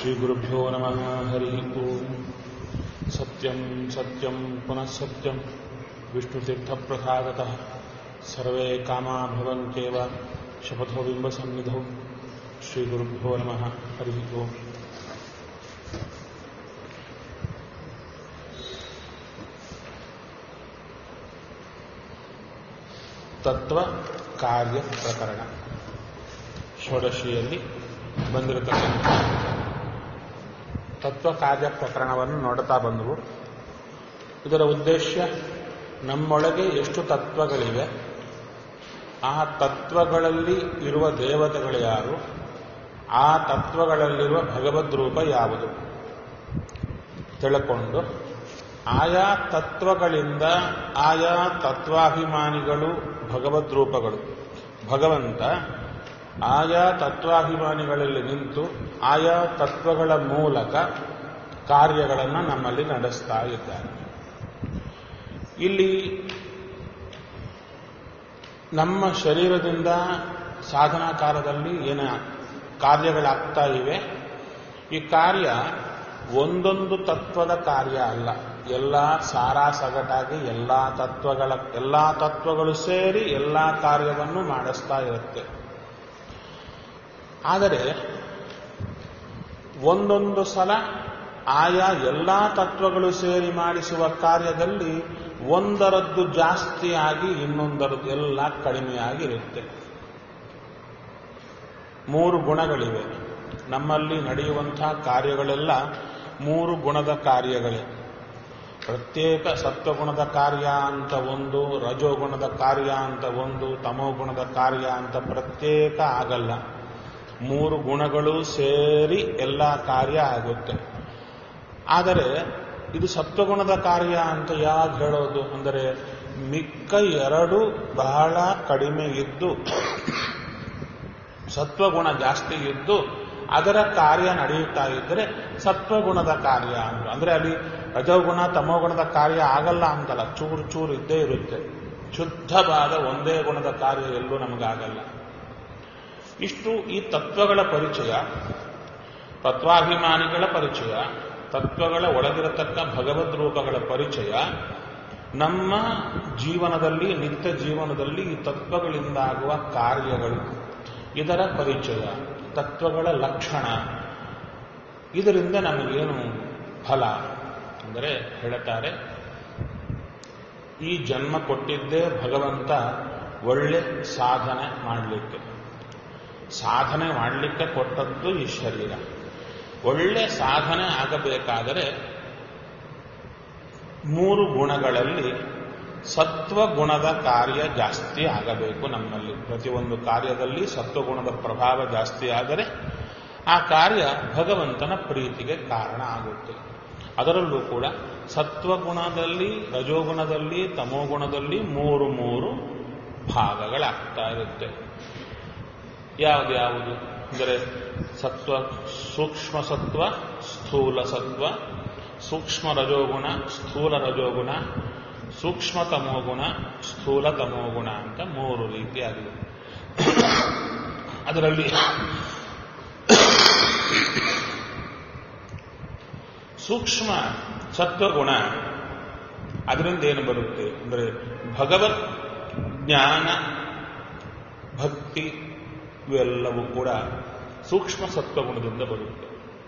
श्रीगुरुभ्यो नमः हरिः ओम् सत्यं सत्यं पुनः सत्यं विष्णुतीर्थप्रसादतः सर्वे कामा भवन्त्येव शपथो बिम्बसन्निधौ श्रीगुरुभ्यो नमः हरिः ओम् ತತ್ವ ಕಾರ್ಯ ಪ್ರಕರಣ ಷೋಡಶಿಯಲ್ಲಿ ಬಂದಿರತಕ್ಕಂಥ ತತ್ವ ಕಾರ್ಯ ಪ್ರಕರಣವನ್ನು ನೋಡುತ್ತಾ ಬಂದವು ಇದರ ಉದ್ದೇಶ ನಮ್ಮೊಳಗೆ ಎಷ್ಟು ತತ್ವಗಳಿವೆ ಆ ತತ್ವಗಳಲ್ಲಿ ಇರುವ ದೇವತೆಗಳು ಯಾರು ಆ ತತ್ವಗಳಲ್ಲಿರುವ ಭಗವದ್ ರೂಪ ಯಾವುದು ತಿಳ್ಕೊಂಡು ಆಯಾ ತತ್ವಗಳಿಂದ ಆಯಾ ತತ್ವಾಭಿಮಾನಿಗಳು ಭಗವದ್ ರೂಪಗಳು ಭಗವಂತ ಆಯಾ ತತ್ವಾಭಿಮಾನಿಗಳಲ್ಲಿ ನಿಂತು ಆಯಾ ತತ್ವಗಳ ಮೂಲಕ ಕಾರ್ಯಗಳನ್ನು ನಮ್ಮಲ್ಲಿ ನಡೆಸ್ತಾ ಇದ್ದಾರೆ ಇಲ್ಲಿ ನಮ್ಮ ಶರೀರದಿಂದ ಸಾಧನಾ ಕಾಲದಲ್ಲಿ ಏನ ಕಾರ್ಯಗಳಾಗ್ತಾ ಇವೆ ಈ ಕಾರ್ಯ ಒಂದೊಂದು ತತ್ವದ ಕಾರ್ಯ ಅಲ್ಲ ಎಲ್ಲ ಸಾರಾ ಸಗಟಾಗಿ ಎಲ್ಲ ತತ್ವಗಳ ಎಲ್ಲ ತತ್ವಗಳು ಸೇರಿ ಎಲ್ಲ ಕಾರ್ಯವನ್ನು ಮಾಡಿಸ್ತಾ ಇರುತ್ತೆ ಆದರೆ ಒಂದೊಂದು ಸಲ ಆಯಾ ಎಲ್ಲ ತತ್ವಗಳು ಸೇರಿ ಮಾಡಿಸುವ ಕಾರ್ಯದಲ್ಲಿ ಒಂದರದ್ದು ಜಾಸ್ತಿಯಾಗಿ ಇನ್ನೊಂದರದ್ದು ಎಲ್ಲ ಕಡಿಮೆಯಾಗಿರುತ್ತೆ ಮೂರು ಗುಣಗಳಿವೆ ನಮ್ಮಲ್ಲಿ ನಡೆಯುವಂತಹ ಕಾರ್ಯಗಳೆಲ್ಲ ಮೂರು ಗುಣದ ಕಾರ್ಯಗಳೇ ಪ್ರತ್ಯೇಕ ಸತ್ವಗುಣದ ಕಾರ್ಯ ಅಂತ ಒಂದು ರಜೋಗುಣದ ಕಾರ್ಯ ಅಂತ ಒಂದು ತಮೋಗುಣದ ಕಾರ್ಯ ಅಂತ ಪ್ರತ್ಯೇಕ ಆಗಲ್ಲ ಮೂರು ಗುಣಗಳು ಸೇರಿ ಎಲ್ಲ ಕಾರ್ಯ ಆಗುತ್ತೆ ಆದರೆ ಇದು ಸತ್ವಗುಣದ ಕಾರ್ಯ ಅಂತ ಯಾವಾಗ ಹೇಳೋದು ಅಂದರೆ ಮಿಕ್ಕ ಎರಡು ಬಹಳ ಕಡಿಮೆ ಇದ್ದು ಸತ್ವಗುಣ ಜಾಸ್ತಿ ಇದ್ದು ಅದರ ಕಾರ್ಯ ನಡೆಯುತ್ತಾ ಇದ್ದರೆ ಸತ್ವಗುಣದ ಕಾರ್ಯ ಅಂತ ಅಂದ್ರೆ ಅಲ್ಲಿ ರಜೋಗುಣ ತಮೋಗುಣದ ಕಾರ್ಯ ಆಗಲ್ಲ ಅಂತಲ್ಲ ಚೂರು ಚೂರು ಇದ್ದೇ ಇರುತ್ತೆ ಶುದ್ಧವಾದ ಒಂದೇ ಗುಣದ ಕಾರ್ಯ ಎಲ್ಲೂ ನಮಗಾಗಲ್ಲ ಇಷ್ಟು ಈ ತತ್ವಗಳ ಪರಿಚಯ ತತ್ವಾಭಿಮಾನಿಗಳ ಪರಿಚಯ ತತ್ವಗಳ ಒಳಗಿರತಕ್ಕ ಭಗವದ್ ರೂಪಗಳ ಪರಿಚಯ ನಮ್ಮ ಜೀವನದಲ್ಲಿ ನಿತ್ಯ ಜೀವನದಲ್ಲಿ ಈ ತತ್ವಗಳಿಂದಾಗುವ ಕಾರ್ಯಗಳು ಇದರ ಪರಿಚಯ ತತ್ವಗಳ ಲಕ್ಷಣ ಇದರಿಂದ ನಮಗೇನು ಫಲ ಅಂದರೆ ಹೇಳುತ್ತಾರೆ ಈ ಜನ್ಮ ಕೊಟ್ಟಿದ್ದೇ ಭಗವಂತ ಒಳ್ಳೆ ಸಾಧನೆ ಮಾಡಲಿಕ್ಕೆ ಸಾಧನೆ ಮಾಡಲಿಕ್ಕೆ ಕೊಟ್ಟದ್ದು ಈ ಶರೀರ ಒಳ್ಳೆ ಸಾಧನೆ ಆಗಬೇಕಾದರೆ ಮೂರು ಗುಣಗಳಲ್ಲಿ ಸತ್ವಗುಣದ ಕಾರ್ಯ ಜಾಸ್ತಿ ಆಗಬೇಕು ನಮ್ಮಲ್ಲಿ ಪ್ರತಿಯೊಂದು ಕಾರ್ಯದಲ್ಲಿ ಸತ್ವಗುಣದ ಪ್ರಭಾವ ಜಾಸ್ತಿ ಆದರೆ ಆ ಕಾರ್ಯ ಭಗವಂತನ ಪ್ರೀತಿಗೆ ಕಾರಣ ಆಗುತ್ತೆ ಅದರಲ್ಲೂ ಕೂಡ ಸತ್ವಗುಣದಲ್ಲಿ ರಜೋಗುಣದಲ್ಲಿ ತಮೋಗುಣದಲ್ಲಿ ಮೂರು ಮೂರು ಭಾಗಗಳಾಗ್ತಾ ಇರುತ್ತೆ ಯಾವುದು ಅಂದರೆ ಸತ್ವ ಸೂಕ್ಷ್ಮ ಸತ್ವ ಸ್ಥೂಲ ಸತ್ವ ಸೂಕ್ಷ್ಮ ರಜೋಗುಣ ಸ್ಥೂಲ ರಜೋಗುಣ ಸೂಕ್ಷ್ಮ ತಮೋಗುಣ ಸ್ಥೂಲ ತಮೋಗುಣ ಅಂತ ಮೂರು ರೀತಿಯಾಗಿದೆ ಅದರಲ್ಲಿ ಸೂಕ್ಷ್ಮ ಸತ್ವಗುಣ ಅದರಿಂದ ಏನು ಬರುತ್ತೆ ಅಂದರೆ ಭಗವತ್ ಜ್ಞಾನ ಭಕ್ತಿ ಇವೆಲ್ಲವೂ ಕೂಡ ಸೂಕ್ಷ್ಮ ಸತ್ವಗುಣದಿಂದ ಬರುತ್ತೆ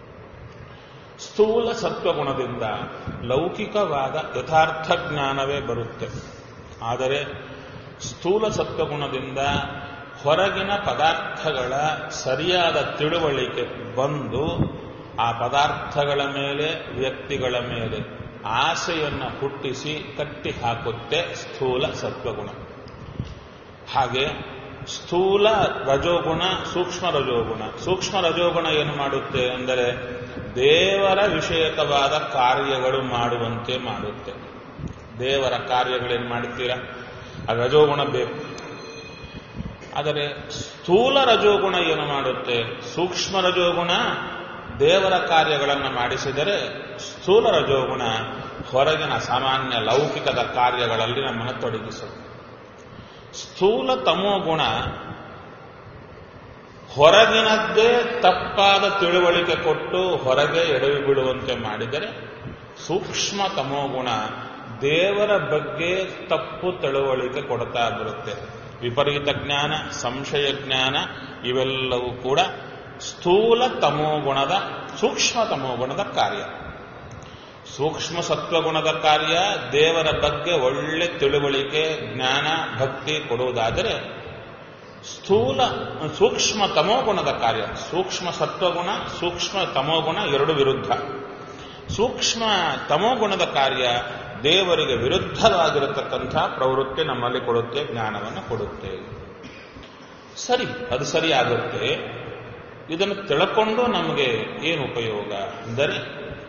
ಸ್ಥೂಲ ಸತ್ವಗುಣದಿಂದ ಲೌಕಿಕವಾದ ಯಥಾರ್ಥ ಜ್ಞಾನವೇ ಬರುತ್ತೆ ಆದರೆ ಸ್ಥೂಲ ಸತ್ವಗುಣದಿಂದ ಹೊರಗಿನ ಪದಾರ್ಥಗಳ ಸರಿಯಾದ ತಿಳುವಳಿಕೆ ಬಂದು ಆ ಪದಾರ್ಥಗಳ ಮೇಲೆ ವ್ಯಕ್ತಿಗಳ ಮೇಲೆ ಆಸೆಯನ್ನು ಹುಟ್ಟಿಸಿ ಕಟ್ಟಿ ಹಾಕುತ್ತೆ ಸ್ಥೂಲ ಸತ್ವಗುಣ ಹಾಗೆ ಸ್ಥೂಲ ರಜೋಗುಣ ಸೂಕ್ಷ್ಮ ರಜೋಗುಣ ಸೂಕ್ಷ್ಮ ರಜೋಗುಣ ಏನು ಮಾಡುತ್ತೆ ಅಂದರೆ ದೇವರ ವಿಷಯಕವಾದ ಕಾರ್ಯಗಳು ಮಾಡುವಂತೆ ಮಾಡುತ್ತೆ ದೇವರ ಕಾರ್ಯಗಳೇನು ಮಾಡುತ್ತೀರಾ ಆ ರಜೋಗುಣ ಬೇಕು ಆದರೆ ಸ್ಥೂಲ ರಜೋಗುಣ ಏನು ಮಾಡುತ್ತೆ ಸೂಕ್ಷ್ಮ ರಜೋಗುಣ ದೇವರ ಕಾರ್ಯಗಳನ್ನು ಮಾಡಿಸಿದರೆ ಸ್ಥೂಲ ರಜೋಗುಣ ಹೊರಗಿನ ಸಾಮಾನ್ಯ ಲೌಕಿಕದ ಕಾರ್ಯಗಳಲ್ಲಿ ನಮ್ಮನ್ನು ತೊಡಗಿಸುತ್ತೆ ಸ್ಥೂಲ ತಮೋಗುಣ ಹೊರಗಿನದ್ದೇ ತಪ್ಪಾದ ತಿಳುವಳಿಕೆ ಕೊಟ್ಟು ಹೊರಗೆ ಎಡವಿ ಬಿಡುವಂತೆ ಮಾಡಿದರೆ ಸೂಕ್ಷ್ಮ ತಮೋಗುಣ ದೇವರ ಬಗ್ಗೆ ತಪ್ಪು ತಿಳುವಳಿಕೆ ಕೊಡ್ತಾ ಬರುತ್ತೆ ವಿಪರೀತ ಜ್ಞಾನ ಸಂಶಯ ಜ್ಞಾನ ಇವೆಲ್ಲವೂ ಕೂಡ ಸ್ಥೂಲ ತಮೋಗುಣದ ಸೂಕ್ಷ್ಮ ತಮೋಗುಣದ ಕಾರ್ಯ ಸೂಕ್ಷ್ಮ ಸತ್ವಗುಣದ ಕಾರ್ಯ ದೇವರ ಬಗ್ಗೆ ಒಳ್ಳೆ ತಿಳುವಳಿಕೆ ಜ್ಞಾನ ಭಕ್ತಿ ಕೊಡುವುದಾದರೆ ಸ್ಥೂಲ ಸೂಕ್ಷ್ಮ ತಮೋಗುಣದ ಕಾರ್ಯ ಸೂಕ್ಷ್ಮ ಸತ್ವಗುಣ ಸೂಕ್ಷ್ಮ ತಮೋಗುಣ ಎರಡು ವಿರುದ್ಧ ಸೂಕ್ಷ್ಮ ತಮೋಗುಣದ ಕಾರ್ಯ ದೇವರಿಗೆ ವಿರುದ್ಧವಾಗಿರತಕ್ಕಂಥ ಪ್ರವೃತ್ತಿ ನಮ್ಮಲ್ಲಿ ಕೊಡುತ್ತೆ ಜ್ಞಾನವನ್ನು ಕೊಡುತ್ತೆ ಸರಿ ಅದು ಸರಿ ಆಗುತ್ತೆ ಇದನ್ನು ತಿಳ್ಕೊಂಡು ನಮಗೆ ಏನು ಉಪಯೋಗ ಅಂದರೆ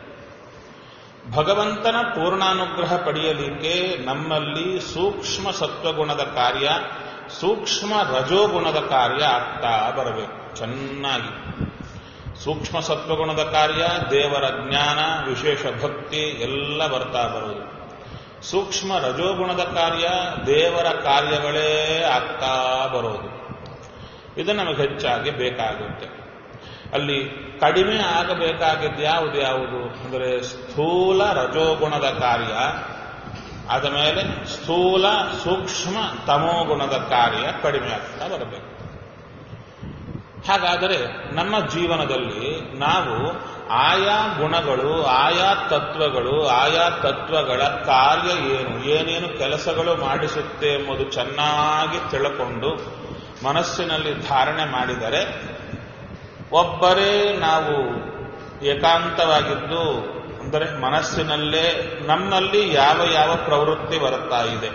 ಭಗವಂತನ ಪೂರ್ಣಾನುಗ್ರಹ ಪಡೆಯಲಿಕ್ಕೆ ನಮ್ಮಲ್ಲಿ ಸೂಕ್ಷ್ಮ ಸತ್ವಗುಣದ ಕಾರ್ಯ ಸೂಕ್ಷ್ಮ ರಜೋಗುಣದ ಕಾರ್ಯ ಆಗ್ತಾ ಬರಬೇಕು ಚೆನ್ನಾಗಿ ಸೂಕ್ಷ್ಮ ಸತ್ವಗುಣದ ಕಾರ್ಯ ದೇವರ ಜ್ಞಾನ ವಿಶೇಷ ಭಕ್ತಿ ಎಲ್ಲ ಬರ್ತಾ ಬರುವುದು ಸೂಕ್ಷ್ಮ ರಜೋಗುಣದ ಕಾರ್ಯ ದೇವರ ಕಾರ್ಯಗಳೇ ಆಗ್ತಾ ಬರೋದು ಇದು ನಮಗೆ ಹೆಚ್ಚಾಗಿ ಬೇಕಾಗುತ್ತೆ ಅಲ್ಲಿ ಕಡಿಮೆ ಆಗಬೇಕಾಗಿದ್ದು ಯಾವುದು ಯಾವುದು ಅಂದರೆ ಸ್ಥೂಲ ರಜೋಗುಣದ ಕಾರ್ಯ ಆದ ಮೇಲೆ ಸ್ಥೂಲ ಸೂಕ್ಷ್ಮ ತಮೋಗುಣದ ಕಾರ್ಯ ಕಡಿಮೆ ಆಗ್ತಾ ಬರಬೇಕು ಹಾಗಾದರೆ ನಮ್ಮ ಜೀವನದಲ್ಲಿ ನಾವು ಆಯಾ ಗುಣಗಳು ಆಯಾ ತತ್ವಗಳು ಆಯಾ ತತ್ವಗಳ ಕಾರ್ಯ ಏನು ಏನೇನು ಕೆಲಸಗಳು ಮಾಡಿಸುತ್ತೆ ಎಂಬುದು ಚೆನ್ನಾಗಿ ತಿಳ್ಕೊಂಡು ಮನಸ್ಸಿನಲ್ಲಿ ಧಾರಣೆ ಮಾಡಿದರೆ ಒಬ್ಬರೇ ನಾವು ಏಕಾಂತವಾಗಿದ್ದು ಅಂದರೆ ಮನಸ್ಸಿನಲ್ಲೇ ನಮ್ಮಲ್ಲಿ ಯಾವ ಯಾವ ಪ್ರವೃತ್ತಿ ಬರ್ತಾ ಇದೆ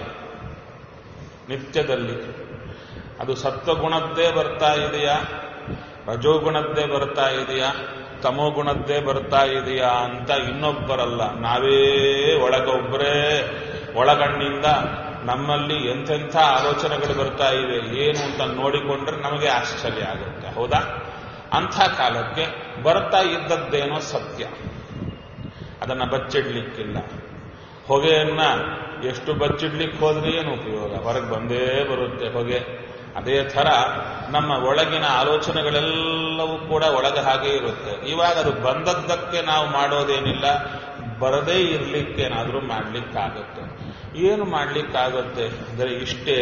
ನಿತ್ಯದಲ್ಲಿ ಅದು ಸತ್ವಗುಣದ್ದೇ ಬರ್ತಾ ಇದೆಯಾ ರಜೋಗುಣದ್ದೇ ಬರ್ತಾ ಇದೆಯಾ ತಮೋಗುಣದ್ದೇ ಬರ್ತಾ ಇದೆಯಾ ಅಂತ ಇನ್ನೊಬ್ಬರಲ್ಲ ನಾವೇ ಒಳಗೊಬ್ಬರೇ ಒಳಗಣ್ಣಿಂದ ನಮ್ಮಲ್ಲಿ ಎಂತೆಂಥ ಆಲೋಚನೆಗಳು ಬರ್ತಾ ಇವೆ ಏನು ಅಂತ ನೋಡಿಕೊಂಡ್ರೆ ನಮಗೆ ಆಶ್ಚರ್ಯ ಆಗುತ್ತೆ ಹೌದಾ ಅಂಥ ಕಾಲಕ್ಕೆ ಬರ್ತಾ ಇದ್ದದ್ದೇನೋ ಸತ್ಯ ಅದನ್ನು ಬಚ್ಚಿಡ್ಲಿಕ್ಕಿಲ್ಲ ಹೊಗೆಯನ್ನ ಎಷ್ಟು ಬಚ್ಚಿಡ್ಲಿಕ್ಕೆ ಹೋದ್ರೆ ಏನು ಉಪಯೋಗ ಹೊರಗೆ ಬಂದೇ ಬರುತ್ತೆ ಹೊಗೆ ಅದೇ ಥರ ನಮ್ಮ ಒಳಗಿನ ಆಲೋಚನೆಗಳೆಲ್ಲವೂ ಕೂಡ ಒಳಗೆ ಹಾಗೆ ಇರುತ್ತೆ ಇವಾಗ ಅದು ಬಂದದ್ದಕ್ಕೆ ನಾವು ಮಾಡೋದೇನಿಲ್ಲ ಬರದೇ ಇರ್ಲಿಕ್ಕೇನಾದರೂ ಮಾಡ್ಲಿಕ್ಕಾಗುತ್ತೆ ಏನು ಮಾಡ್ಲಿಕ್ಕಾಗುತ್ತೆ ಅಂದರೆ ಇಷ್ಟೇ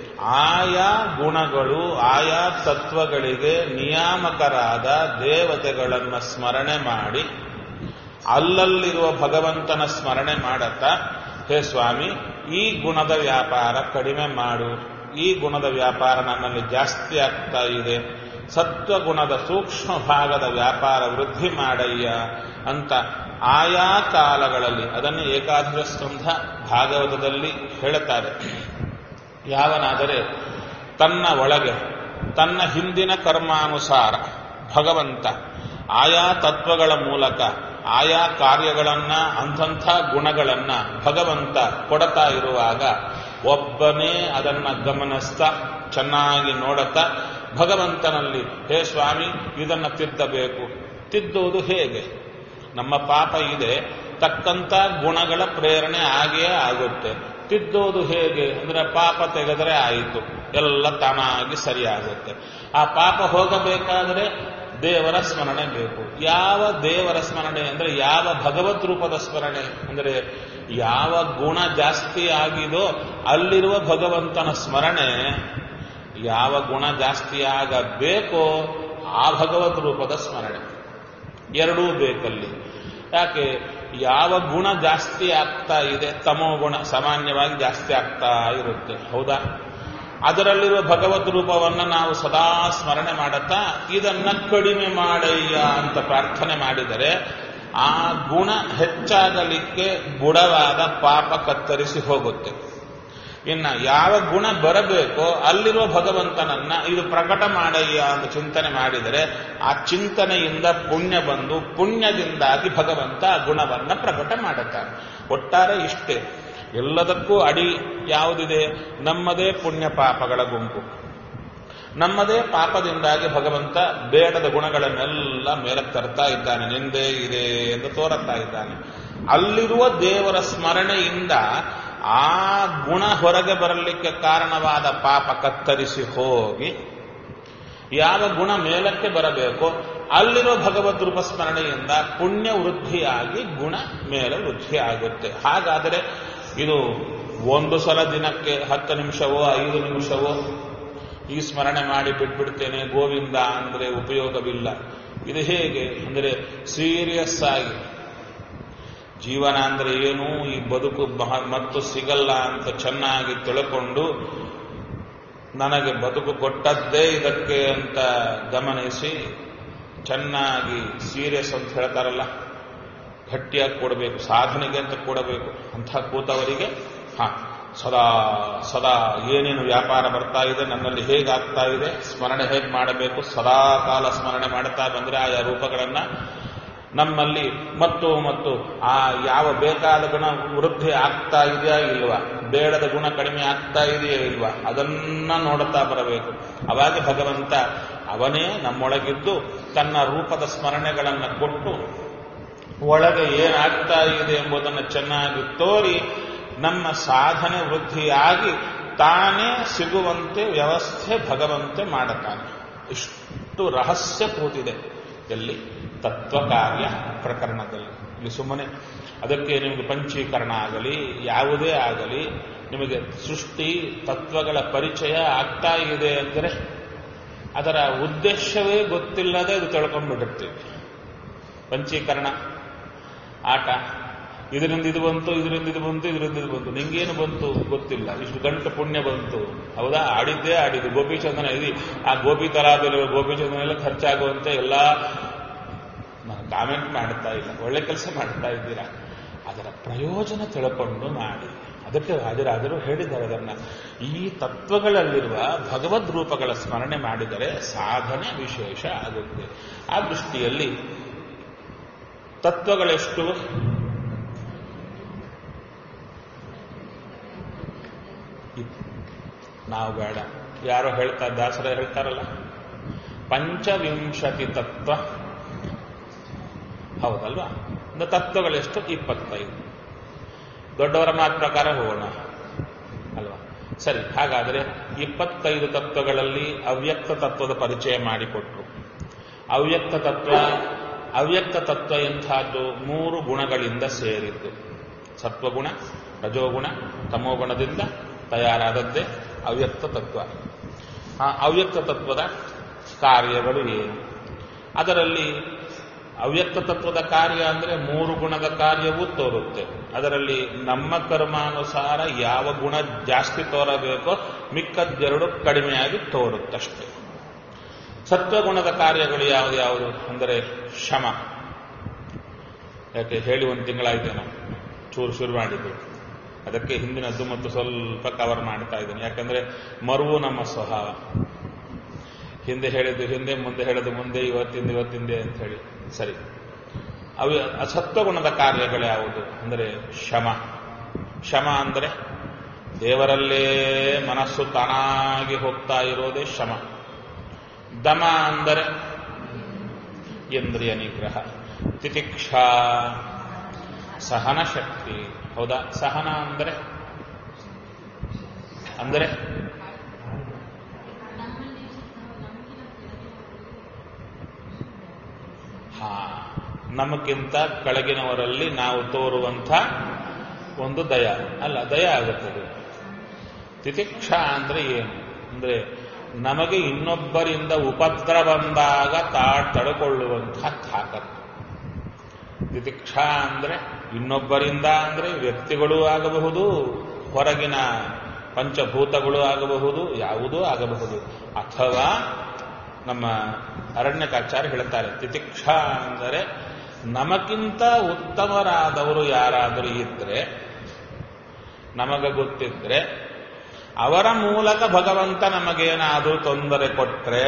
ಆಯಾ ಗುಣಗಳು ಆಯಾ ತತ್ವಗಳಿಗೆ ನಿಯಾಮಕರಾದ ದೇವತೆಗಳನ್ನು ಸ್ಮರಣೆ ಮಾಡಿ ಅಲ್ಲಲ್ಲಿರುವ ಭಗವಂತನ ಸ್ಮರಣೆ ಮಾಡತ್ತಾ ಹೇ ಸ್ವಾಮಿ ಈ ಗುಣದ ವ್ಯಾಪಾರ ಕಡಿಮೆ ಮಾಡು ಈ ಗುಣದ ವ್ಯಾಪಾರ ನನ್ನಲ್ಲಿ ಜಾಸ್ತಿ ಆಗ್ತಾ ಇದೆ ಸತ್ವಗುಣದ ಸೂಕ್ಷ್ಮ ಭಾಗದ ವ್ಯಾಪಾರ ವೃದ್ಧಿ ಮಾಡಯ್ಯ ಅಂತ ಆಯಾ ಕಾಲಗಳಲ್ಲಿ ಅದನ್ನು ಏಕಾದಶ ಸ್ಕಂಧ ಭಾಗವತದಲ್ಲಿ ಹೇಳುತ್ತಾರೆ ಯಾವನಾದರೆ ತನ್ನ ಒಳಗೆ ತನ್ನ ಹಿಂದಿನ ಕರ್ಮಾನುಸಾರ ಭಗವಂತ ಆಯಾ ತತ್ವಗಳ ಮೂಲಕ ಆಯಾ ಕಾರ್ಯಗಳನ್ನ ಅಂಥಂಥ ಗುಣಗಳನ್ನ ಭಗವಂತ ಕೊಡತಾ ಇರುವಾಗ ಒಬ್ಬನೇ ಅದನ್ನ ಗಮನಿಸ್ತಾ ಚೆನ್ನಾಗಿ ನೋಡುತ್ತಾ ಭಗವಂತನಲ್ಲಿ ಹೇ ಸ್ವಾಮಿ ಇದನ್ನ ತಿದ್ದಬೇಕು ತಿದ್ದುವುದು ಹೇಗೆ ನಮ್ಮ ಪಾಪ ಇದೆ ತಕ್ಕಂಥ ಗುಣಗಳ ಪ್ರೇರಣೆ ಆಗೇ ಆಗುತ್ತೆ ತಿದ್ದೋದು ಹೇಗೆ ಅಂದ್ರೆ ಪಾಪ ತೆಗೆದರೆ ಆಯಿತು ಎಲ್ಲ ತಾನಾಗಿ ಸರಿಯಾಗುತ್ತೆ ಆ ಪಾಪ ಹೋಗಬೇಕಾದ್ರೆ ದೇವರ ಸ್ಮರಣೆ ಬೇಕು ಯಾವ ದೇವರ ಸ್ಮರಣೆ ಅಂದ್ರೆ ಯಾವ ಭಗವತ್ ರೂಪದ ಸ್ಮರಣೆ ಅಂದ್ರೆ ಯಾವ ಗುಣ ಜಾಸ್ತಿ ಆಗಿದೋ ಅಲ್ಲಿರುವ ಭಗವಂತನ ಸ್ಮರಣೆ ಯಾವ ಗುಣ ಜಾಸ್ತಿ ಆಗಬೇಕೋ ಆ ಭಗವತ್ ರೂಪದ ಸ್ಮರಣೆ ಎರಡೂ ಬೇಕಲ್ಲಿ ಯಾಕೆ ಯಾವ ಗುಣ ಜಾಸ್ತಿ ಆಗ್ತಾ ಇದೆ ತಮೋ ಗುಣ ಸಾಮಾನ್ಯವಾಗಿ ಜಾಸ್ತಿ ಆಗ್ತಾ ಇರುತ್ತೆ ಹೌದಾ ಅದರಲ್ಲಿರುವ ಭಗವದ್ ರೂಪವನ್ನು ನಾವು ಸದಾ ಸ್ಮರಣೆ ಮಾಡುತ್ತಾ ಇದನ್ನ ಕಡಿಮೆ ಮಾಡಯ್ಯ ಅಂತ ಪ್ರಾರ್ಥನೆ ಮಾಡಿದರೆ ಆ ಗುಣ ಹೆಚ್ಚಾಗಲಿಕ್ಕೆ ಬುಡವಾದ ಪಾಪ ಕತ್ತರಿಸಿ ಹೋಗುತ್ತೆ ಇನ್ನ ಯಾವ ಗುಣ ಬರಬೇಕೋ ಅಲ್ಲಿರುವ ಭಗವಂತನನ್ನ ಇದು ಪ್ರಕಟ ಮಾಡಯ್ಯ ಅಂತ ಚಿಂತನೆ ಮಾಡಿದರೆ ಆ ಚಿಂತನೆಯಿಂದ ಪುಣ್ಯ ಬಂದು ಪುಣ್ಯದಿಂದಾಗಿ ಭಗವಂತ ಆ ಗುಣವನ್ನ ಪ್ರಕಟ ಮಾಡುತ್ತಾನೆ ಒಟ್ಟಾರೆ ಇಷ್ಟೇ ಎಲ್ಲದಕ್ಕೂ ಅಡಿ ಯಾವುದಿದೆ ನಮ್ಮದೇ ಪುಣ್ಯ ಪಾಪಗಳ ಗುಂಪು ನಮ್ಮದೇ ಪಾಪದಿಂದಾಗಿ ಭಗವಂತ ಬೇಡದ ಗುಣಗಳನ್ನೆಲ್ಲ ಮೇಲಕ್ಕೆ ತರ್ತಾ ಇದ್ದಾನೆ ನಿಂದೆ ಇದೆ ಎಂದು ತೋರುತ್ತಾ ಇದ್ದಾನೆ ಅಲ್ಲಿರುವ ದೇವರ ಸ್ಮರಣೆಯಿಂದ ಆ ಗುಣ ಹೊರಗೆ ಬರಲಿಕ್ಕೆ ಕಾರಣವಾದ ಪಾಪ ಕತ್ತರಿಸಿ ಹೋಗಿ ಯಾವ ಗುಣ ಮೇಲಕ್ಕೆ ಬರಬೇಕೋ ಅಲ್ಲಿರೋ ಭಗವದ್ ರೂಪ ಸ್ಮರಣೆಯಿಂದ ಪುಣ್ಯ ವೃದ್ಧಿಯಾಗಿ ಗುಣ ಮೇಲೆ ವೃದ್ಧಿ ಆಗುತ್ತೆ ಹಾಗಾದರೆ ಇದು ಒಂದು ಸಲ ದಿನಕ್ಕೆ ಹತ್ತು ನಿಮಿಷವೋ ಐದು ನಿಮಿಷವೋ ಈ ಸ್ಮರಣೆ ಮಾಡಿ ಬಿಟ್ಬಿಡ್ತೇನೆ ಗೋವಿಂದ ಅಂದರೆ ಉಪಯೋಗವಿಲ್ಲ ಇದು ಹೇಗೆ ಅಂದರೆ ಸೀರಿಯಸ್ ಆಗಿ ಜೀವನ ಅಂದ್ರೆ ಏನು ಈ ಬದುಕು ಮಹ- ಮತ್ತು ಸಿಗಲ್ಲ ಅಂತ ಚೆನ್ನಾಗಿ ತಿಳ್ಕೊಂಡು ನನಗೆ ಬದುಕು ಕೊಟ್ಟದ್ದೇ ಇದಕ್ಕೆ ಅಂತ ಗಮನಿಸಿ ಚೆನ್ನಾಗಿ ಸೀರಿಯಸ್ ಅಂತ ಹೇಳ್ತಾರಲ್ಲ ಗಟ್ಟಿಯಾಗಿ ಕೊಡಬೇಕು ಸಾಧನೆಗೆ ಅಂತ ಕೊಡಬೇಕು ಅಂಥ ಕೂತವರಿಗೆ ಹಾ ಸದಾ ಸದಾ ಏನೇನು ವ್ಯಾಪಾರ ಬರ್ತಾ ಇದೆ ನನ್ನಲ್ಲಿ ಹೇಗಾಗ್ತಾ ಇದೆ ಸ್ಮರಣೆ ಹೇಗೆ ಮಾಡಬೇಕು ಸದಾ ಕಾಲ ಸ್ಮರಣೆ ಮಾಡ್ತಾ ಬಂದ್ರೆ ಆಯಾ ರೂಪಗಳನ್ನ ನಮ್ಮಲ್ಲಿ ಮತ್ತು ಮತ್ತು ಆ ಯಾವ ಬೇಕಾದ ಗುಣ ವೃದ್ಧಿ ಆಗ್ತಾ ಇದೆಯಾ ಇಲ್ವಾ ಬೇಡದ ಗುಣ ಕಡಿಮೆ ಆಗ್ತಾ ಇದೆಯಾ ಇಲ್ವಾ ಅದನ್ನ ನೋಡುತ್ತಾ ಬರಬೇಕು ಅವಾಗ ಭಗವಂತ ಅವನೇ ನಮ್ಮೊಳಗಿದ್ದು ತನ್ನ ರೂಪದ ಸ್ಮರಣೆಗಳನ್ನು ಕೊಟ್ಟು ಒಳಗೆ ಏನಾಗ್ತಾ ಇದೆ ಎಂಬುದನ್ನು ಚೆನ್ನಾಗಿ ತೋರಿ ನಮ್ಮ ಸಾಧನೆ ವೃದ್ಧಿಯಾಗಿ ತಾನೇ ಸಿಗುವಂತೆ ವ್ಯವಸ್ಥೆ ಭಗವಂತೆ ಮಾಡುತ್ತಾನೆ ಇಷ್ಟು ರಹಸ್ಯ ಕೂತಿದೆ ಎಲ್ಲಿ ತತ್ವ ಕಾರ್ಯ ಪ್ರಕರಣದಲ್ಲಿ ಇಲ್ಲಿ ಸುಮ್ಮನೆ ಅದಕ್ಕೆ ನಿಮಗೆ ಪಂಚೀಕರಣ ಆಗಲಿ ಯಾವುದೇ ಆಗಲಿ ನಿಮಗೆ ಸೃಷ್ಟಿ ತತ್ವಗಳ ಪರಿಚಯ ಆಗ್ತಾ ಇದೆ ಅಂದರೆ ಅದರ ಉದ್ದೇಶವೇ ಗೊತ್ತಿಲ್ಲದೆ ಇದು ತಿಳ್ಕೊಂಡ್ಬಿಟ್ಟಿರ್ತೀವಿ ಪಂಚೀಕರಣ ಆಟ ಇದರಿಂದ ಇದು ಬಂತು ಇದರಿಂದ ಇದು ಬಂತು ಇದರಿಂದ ಇದು ಬಂತು ನಿಂಗೇನು ಬಂತು ಗೊತ್ತಿಲ್ಲ ಇಷ್ಟು ಗಂಟು ಪುಣ್ಯ ಬಂತು ಹೌದಾ ಆಡಿದ್ದೇ ಆಡಿದ್ದು ಗೋಪಿಚಂದನ ಇದು ಆ ಗೋಪಿ ತಲಾಬೆಲೆ ಗೋಪಿಚಂದನ ಎಲ್ಲ ಖರ್ಚಾಗುವಂತೆ ಎಲ್ಲ ಕಾಮೆಂಟ್ ಮಾಡ್ತಾ ಇಲ್ಲ ಒಳ್ಳೆ ಕೆಲಸ ಮಾಡ್ತಾ ಇದ್ದೀರಾ ಅದರ ಪ್ರಯೋಜನ ತಿಳ್ಕೊಂಡು ಮಾಡಿ ಅದಕ್ಕೆ ರಾಜರಾಜರು ಹೇಳಿದ್ದಾರೆ ಅದನ್ನ ಈ ತತ್ವಗಳಲ್ಲಿರುವ ಭಗವದ್ ರೂಪಗಳ ಸ್ಮರಣೆ ಮಾಡಿದರೆ ಸಾಧನೆ ವಿಶೇಷ ಆಗುತ್ತೆ ಆ ದೃಷ್ಟಿಯಲ್ಲಿ ತತ್ವಗಳೆಷ್ಟು ನಾವು ಬೇಡ ಯಾರೋ ಹೇಳ್ತಾ ದಾಸರ ಹೇಳ್ತಾರಲ್ಲ ಪಂಚವಿಂಶತಿ ತತ್ವ ಹೌದಲ್ವಾ ಒಂದು ತತ್ವಗಳೆಷ್ಟು ಇಪ್ಪತ್ತೈದು ದೊಡ್ಡವರ ಮಾತು ಪ್ರಕಾರ ಹೋಗೋಣ ಅಲ್ವಾ ಸರಿ ಹಾಗಾದರೆ ಇಪ್ಪತ್ತೈದು ತತ್ವಗಳಲ್ಲಿ ಅವ್ಯಕ್ತ ತತ್ವದ ಪರಿಚಯ ಮಾಡಿಕೊಟ್ರು ಅವ್ಯಕ್ತ ತತ್ವ ಅವ್ಯಕ್ತ ತತ್ವ ಎಂಥದ್ದು ಮೂರು ಗುಣಗಳಿಂದ ಸೇರಿದ್ದು ಸತ್ವಗುಣ ರಜೋಗುಣ ತಮೋಗುಣದಿಂದ ತಯಾರಾದದ್ದೇ ಅವ್ಯಕ್ತ ತತ್ವ ಆ ಅವ್ಯಕ್ತ ತತ್ವದ ಕಾರ್ಯಗಳು ಏನು ಅದರಲ್ಲಿ ಅವ್ಯಕ್ತ ತತ್ವದ ಕಾರ್ಯ ಅಂದರೆ ಮೂರು ಗುಣದ ಕಾರ್ಯವೂ ತೋರುತ್ತೆ ಅದರಲ್ಲಿ ನಮ್ಮ ಕರ್ಮಾನುಸಾರ ಯಾವ ಗುಣ ಜಾಸ್ತಿ ತೋರಬೇಕೋ ಮಿಕ್ಕದ್ದೆರಡು ಕಡಿಮೆಯಾಗಿ ತೋರುತ್ತಷ್ಟೇ ಸತ್ವಗುಣದ ಕಾರ್ಯಗಳು ಯಾವುದು ಯಾವುದು ಅಂದರೆ ಶಮ ಯಾಕೆ ಹೇಳಿ ಒಂದು ತಿಂಗಳಾಯ್ತೇನೋ ಚೂರು ಶುರು ಮಾಡಿದ್ದು ಅದಕ್ಕೆ ಹಿಂದಿನದ್ದು ಮತ್ತು ಸ್ವಲ್ಪ ಕವರ್ ಮಾಡ್ತಾ ಇದ್ದೇನೆ ಯಾಕಂದ್ರೆ ಮರುವು ನಮ್ಮ ಸ್ವಭಾವ ಹಿಂದೆ ಹೇಳಿದ್ದು ಹಿಂದೆ ಮುಂದೆ ಹೇಳಿದ್ದು ಮುಂದೆ ಇವತ್ತಿಂದ ಇವತ್ತಿಂದೆ ಅಂತ ಹೇಳಿ ಸರಿ ಅವು ಸತ್ವಗುಣದ ಕಾರ್ಯಗಳು ಯಾವುದು ಅಂದರೆ ಶಮ ಶಮ ಅಂದರೆ ದೇವರಲ್ಲೇ ಮನಸ್ಸು ತಾನಾಗಿ ಹೋಗ್ತಾ ಇರೋದೇ ಶಮ ದಮ ಅಂದರೆ ಇಂದ್ರಿಯ ನಿಗ್ರಹ ತಿತಿಕ್ಷಾ ಸಹನ ಶಕ್ತಿ ಹೌದಾ ಸಹನ ಅಂದರೆ ಅಂದರೆ ಹಾ ನಮಗಿಂತ ಕೆಳಗಿನವರಲ್ಲಿ ನಾವು ತೋರುವಂಥ ಒಂದು ದಯ ಅಲ್ಲ ದಯ ಆಗುತ್ತದೆ ತಿತಿಕ್ಷಾ ಅಂದ್ರೆ ಏನು ಅಂದ್ರೆ ನಮಗೆ ಇನ್ನೊಬ್ಬರಿಂದ ಉಪದ್ರ ಬಂದಾಗ ತಾ ತಡ್ಕೊಳ್ಳುವಂತಹ ತಾಕತ್ತು ತಿತಿಕ್ಷಾ ಅಂದ್ರೆ ಇನ್ನೊಬ್ಬರಿಂದ ಅಂದ್ರೆ ವ್ಯಕ್ತಿಗಳು ಆಗಬಹುದು ಹೊರಗಿನ ಪಂಚಭೂತಗಳು ಆಗಬಹುದು ಯಾವುದೂ ಆಗಬಹುದು ಅಥವಾ ನಮ್ಮ ಅರಣ್ಯಕಾಚಾರ್ಯ ಹೇಳ್ತಾರೆ ತಿತಿಕ್ಷಾ ಅಂದರೆ ನಮಗಿಂತ ಉತ್ತಮರಾದವರು ಯಾರಾದರೂ ಇದ್ರೆ ನಮಗ ಗೊತ್ತಿದ್ರೆ ಅವರ ಮೂಲಕ ಭಗವಂತ ನಮಗೇನಾದರೂ ತೊಂದರೆ ಕೊಟ್ರೆ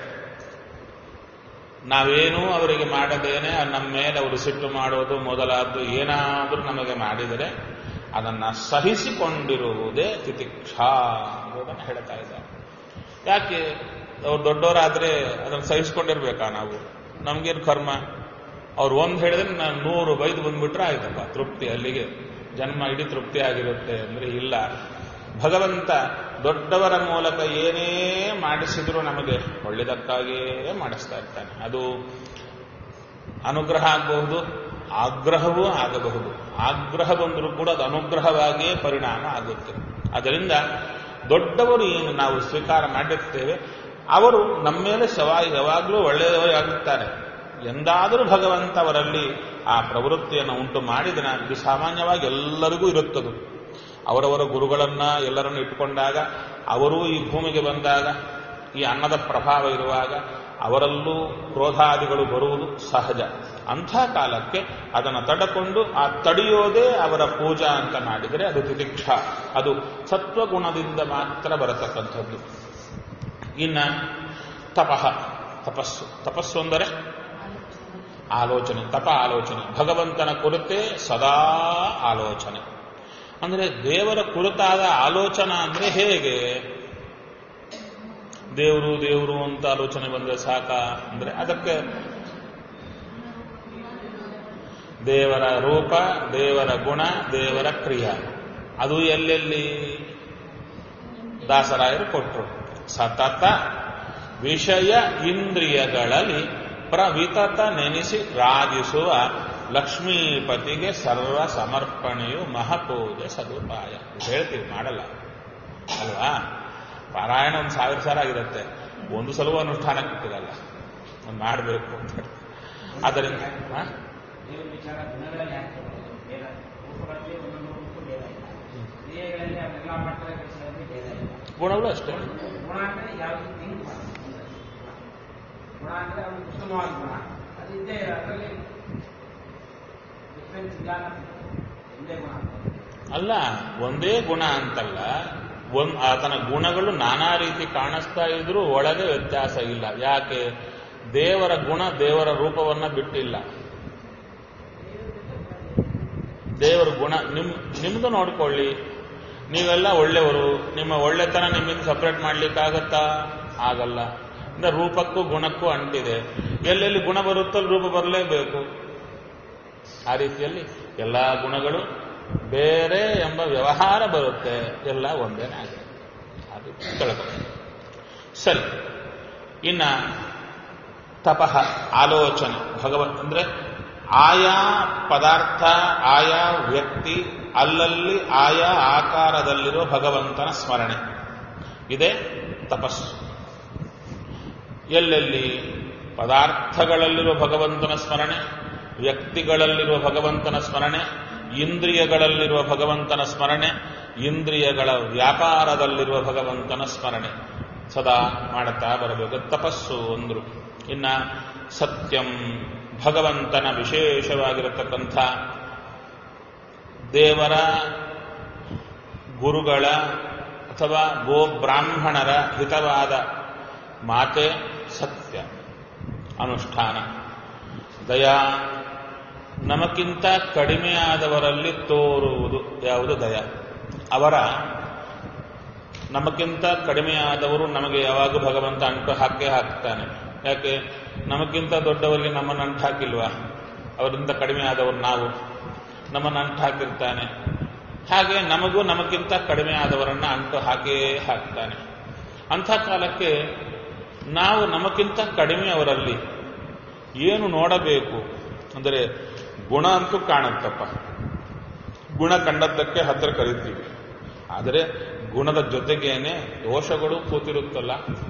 ನಾವೇನೂ ಅವರಿಗೆ ಮಾಡದೇನೆ ನಮ್ಮ ಮೇಲೆ ಅವರು ಸಿಟ್ಟು ಮಾಡೋದು ಮೊದಲಾದ್ದು ಏನಾದರೂ ನಮಗೆ ಮಾಡಿದರೆ ಅದನ್ನ ಸಹಿಸಿಕೊಂಡಿರುವುದೇ ತಿತಿಕ್ಷಾ ಎಂಬುದನ್ನು ಹೇಳ್ತಾ ಇದ್ದಾರೆ ಯಾಕೆ ಅವ್ರು ದೊಡ್ಡವರಾದ್ರೆ ಅದನ್ನು ಸಹಿಸ್ಕೊಂಡಿರ್ಬೇಕಾ ನಾವು ನಮ್ಗೇನು ಕರ್ಮ ಅವ್ರು ಒಂದು ಹೇಳಿದ್ರೆ ನಾನು ನೂರು ಬೈದು ಬಂದ್ಬಿಟ್ರೆ ಆಯ್ತಪ್ಪ ತೃಪ್ತಿ ಅಲ್ಲಿಗೆ ಜನ್ಮ ಇಡೀ ತೃಪ್ತಿ ಆಗಿರುತ್ತೆ ಅಂದ್ರೆ ಇಲ್ಲ ಭಗವಂತ ದೊಡ್ಡವರ ಮೂಲಕ ಏನೇ ಮಾಡಿಸಿದರೂ ನಮಗೆ ಒಳ್ಳೆಯದಕ್ಕಾಗಿಯೇ ಮಾಡಿಸ್ತಾ ಇರ್ತಾನೆ ಅದು ಅನುಗ್ರಹ ಆಗಬಹುದು ಆಗ್ರಹವೂ ಆಗಬಹುದು ಆಗ್ರಹ ಬಂದರೂ ಕೂಡ ಅದು ಅನುಗ್ರಹವಾಗಿಯೇ ಪರಿಣಾಮ ಆಗುತ್ತೆ ಅದರಿಂದ ದೊಡ್ಡವರು ಏನು ನಾವು ಸ್ವೀಕಾರ ಮಾಡಿರ್ತೇವೆ ಅವರು ನಮ್ಮ ಮೇಲೆ ಸವಾ ಯಾವಾಗಲೂ ಒಳ್ಳೆಯದಾಗುತ್ತಾರೆ ಎಂದಾದರೂ ಭಗವಂತ ಅವರಲ್ಲಿ ಆ ಪ್ರವೃತ್ತಿಯನ್ನು ಉಂಟು ಮಾಡಿದನ ಇದು ಸಾಮಾನ್ಯವಾಗಿ ಎಲ್ಲರಿಗೂ ಇರುತ್ತದು ಅವರವರ ಗುರುಗಳನ್ನ ಎಲ್ಲರನ್ನು ಇಟ್ಟುಕೊಂಡಾಗ ಅವರೂ ಈ ಭೂಮಿಗೆ ಬಂದಾಗ ಈ ಅನ್ನದ ಪ್ರಭಾವ ಇರುವಾಗ ಅವರಲ್ಲೂ ಕ್ರೋಧಾದಿಗಳು ಬರುವುದು ಸಹಜ ಅಂಥ ಕಾಲಕ್ಕೆ ಅದನ್ನು ತಡಕೊಂಡು ಆ ತಡೆಯೋದೇ ಅವರ ಪೂಜಾ ಅಂತ ಮಾಡಿದರೆ ಅದು ತಿತಿಕ್ಷ ಅದು ಸತ್ವಗುಣದಿಂದ ಮಾತ್ರ ಬರತಕ್ಕಂಥದ್ದು ಇನ್ನ ತಪಃ ತಪಸ್ಸು ತಪಸ್ಸು ಅಂದರೆ ಆಲೋಚನೆ ತಪ ಆಲೋಚನೆ ಭಗವಂತನ ಕುರಿತೇ ಸದಾ ಆಲೋಚನೆ ಅಂದರೆ ದೇವರ ಕುರಿತಾದ ಆಲೋಚನಾ ಅಂದ್ರೆ ಹೇಗೆ ದೇವರು ದೇವರು ಅಂತ ಆಲೋಚನೆ ಬಂದರೆ ಸಾಕ ಅಂದ್ರೆ ಅದಕ್ಕೆ ದೇವರ ರೂಪ ದೇವರ ಗುಣ ದೇವರ ಕ್ರಿಯಾ ಅದು ಎಲ್ಲೆಲ್ಲಿ ದಾಸರಾಯರು ಕೊಟ್ಟರು ಸತತ ವಿಷಯ ಇಂದ್ರಿಯಗಳಲ್ಲಿ ಪ್ರವಿತತ ನೆನೆಸಿ ರಾಜಿಸುವ ಲಕ್ಷ್ಮೀಪತಿಗೆ ಸರ್ವ ಸಮರ್ಪಣೆಯು ಮಹಪೂಜೆ ಸದುಪಾಯ ಹೇಳ್ತೀವಿ ಮಾಡಲ್ಲ ಅಲ್ವಾ ಪಾರಾಯಣ ಒಂದು ಸಾವಿರ ಸಾರ ಆಗಿರುತ್ತೆ ಒಂದು ಸಲವೂ ಅನುಷ್ಠಾನಕ್ಕೆ ಇಟ್ಟಿರಲ್ಲ ಒಂದು ಮಾಡಬೇಕು ಅಂತ ಹೇಳಿ ಆದ್ದರಿಂದ ಹಾ? ದೇವರ ವಿಚಾರ ಗುಣಗಳಲ್ಲಿ ಆಗ್ತದೆ ಭೇದ ರೂಪಗಳಲ್ಲಿ ಒಂದೊಂದು ರೂಪ ಭೇದ ಇಲ್ಲ ಕ್ರಿಯೆಗಳಲ್ಲಿ ಅದೆಲ್ಲ ಮಾಡ್ತಾರೆ ಕೆಲಸಗಳಲ್ಲಿ ಭೇದ ಇಲ್ಲ ಗುಣಗಳು ಅಷ್ಟೇ ಗುಣ ಅಂದ್ರೆ ಯಾವುದು ಥಿಂಕ್ ಮಾಡೋದು ಗುಣ ಅಂದ್ರೆ ಅದು ಉತ್ತಮವಾದ ಗುಣ ಅದು ಇದ್ದೇ ಇದೆ ಅದರಲ್ಲಿ ಡಿಫ್ರೆನ್ಸ್ ಇಲ್ಲ ಒಂದೇ ಗುಣ ಅಲ್ಲ ಒಂದೇ ಗುಣ ಅಂತಲ್ಲ ಒಂದ್ ಆತನ ಗುಣಗಳು ನಾನಾ ರೀತಿ ಕಾಣಿಸ್ತಾ ಇದ್ರೂ ಒಳಗೆ ವ್ಯತ್ಯಾಸ ಇಲ್ಲ ಯಾಕೆ ದೇವರ ಗುಣ ದೇವರ ರೂಪವನ್ನ ಬಿಟ್ಟಿಲ್ಲ ದೇವರ ಗುಣ ನಿಮ್ ನಿಮ್ದು ನೋಡ್ಕೊಳ್ಳಿ ನೀವೆಲ್ಲ ಒಳ್ಳೆಯವರು ನಿಮ್ಮ ಒಳ್ಳೆತನ ನಿಮ್ಮಿಂದ ಸಪರೇಟ್ ಮಾಡ್ಲಿಕ್ಕಾಗತ್ತಾ ಆಗಲ್ಲ ಅಂದ್ರೆ ರೂಪಕ್ಕೂ ಗುಣಕ್ಕೂ ಅಂಟಿದೆ ಎಲ್ಲೆಲ್ಲಿ ಗುಣ ಬರುತ್ತೋ ಅಲ್ಲಿ ರೂಪ ಬರಲೇಬೇಕು ಆ ರೀತಿಯಲ್ಲಿ ಎಲ್ಲ ಗುಣಗಳು ಬೇರೆ ಎಂಬ ವ್ಯವಹಾರ ಬರುತ್ತೆ ಎಲ್ಲ ಒಂದೇನೇ ಆಗಿದೆ ಅದು ತಿಳ್ಕೊಳ್ಳಿ ಸರಿ ಇನ್ನ ತಪಃ ಆಲೋಚನೆ ಭಗವಂತ ಅಂದ್ರೆ ಆಯಾ ಪದಾರ್ಥ ಆಯಾ ವ್ಯಕ್ತಿ ಅಲ್ಲಲ್ಲಿ ಆಯಾ ಆಕಾರದಲ್ಲಿರೋ ಭಗವಂತನ ಸ್ಮರಣೆ ಇದೇ ತಪಸ್ಸು ಎಲ್ಲೆಲ್ಲಿ ಪದಾರ್ಥಗಳಲ್ಲಿರುವ ಭಗವಂತನ ಸ್ಮರಣೆ ವ್ಯಕ್ತಿಗಳಲ್ಲಿರುವ ಭಗವಂತನ ಸ್ಮರಣೆ ಇಂದ್ರಿಯಗಳಲ್ಲಿರುವ ಭಗವಂತನ ಸ್ಮರಣೆ ಇಂದ್ರಿಯಗಳ ವ್ಯಾಪಾರದಲ್ಲಿರುವ ಭಗವಂತನ ಸ್ಮರಣೆ ಸದಾ ಮಾಡುತ್ತಾ ಬರಬೇಕು ತಪಸ್ಸು ಅಂದ್ರು ಇನ್ನ ಸತ್ಯಂ ಭಗವಂತನ ವಿಶೇಷವಾಗಿರತಕ್ಕಂಥ ದೇವರ ಗುರುಗಳ ಅಥವಾ ಗೋ ಬ್ರಾಹ್ಮಣರ ಹಿತವಾದ ಮಾತೆ ಸತ್ಯ ಅನುಷ್ಠಾನ ದಯಾ ನಮಗಿಂತ ಕಡಿಮೆಯಾದವರಲ್ಲಿ ತೋರುವುದು ಯಾವುದು ದಯ ಅವರ ನಮಗಿಂತ ಕಡಿಮೆಯಾದವರು ನಮಗೆ ಯಾವಾಗ ಭಗವಂತ ಅಂಟು ಹಾಕೇ ಹಾಕ್ತಾನೆ ಯಾಕೆ ನಮಗಿಂತ ದೊಡ್ಡವರಿಗೆ ನಮ್ಮನ್ನು ಅಂಟು ಹಾಕಿಲ್ವಾ ಅವರಿಂದ ಕಡಿಮೆ ಆದವರು ನಾವು ನಮ್ಮನ್ನು ಅಂಟು ಹಾಕಿರ್ತಾನೆ ಹಾಗೆ ನಮಗೂ ನಮಗಿಂತ ಕಡಿಮೆ ಆದವರನ್ನ ಅಂಟು ಹಾಕೇ ಹಾಕ್ತಾನೆ ಅಂಥ ಕಾಲಕ್ಕೆ ನಾವು ನಮಗಿಂತ ಕಡಿಮೆ ಅವರಲ್ಲಿ ಏನು ನೋಡಬೇಕು ಅಂದರೆ ಗುಣ ಅಂತೂ ಕಾಣುತ್ತಪ್ಪ ಗುಣ ಕಂಡದ್ದಕ್ಕೆ ಹತ್ತಿರ ಕರಿತೀವಿ ಆದರೆ ಗುಣದ ಜೊತೆಗೇನೆ ದೋಷಗಳು ಕೂತಿರುತ್ತಲ್ಲ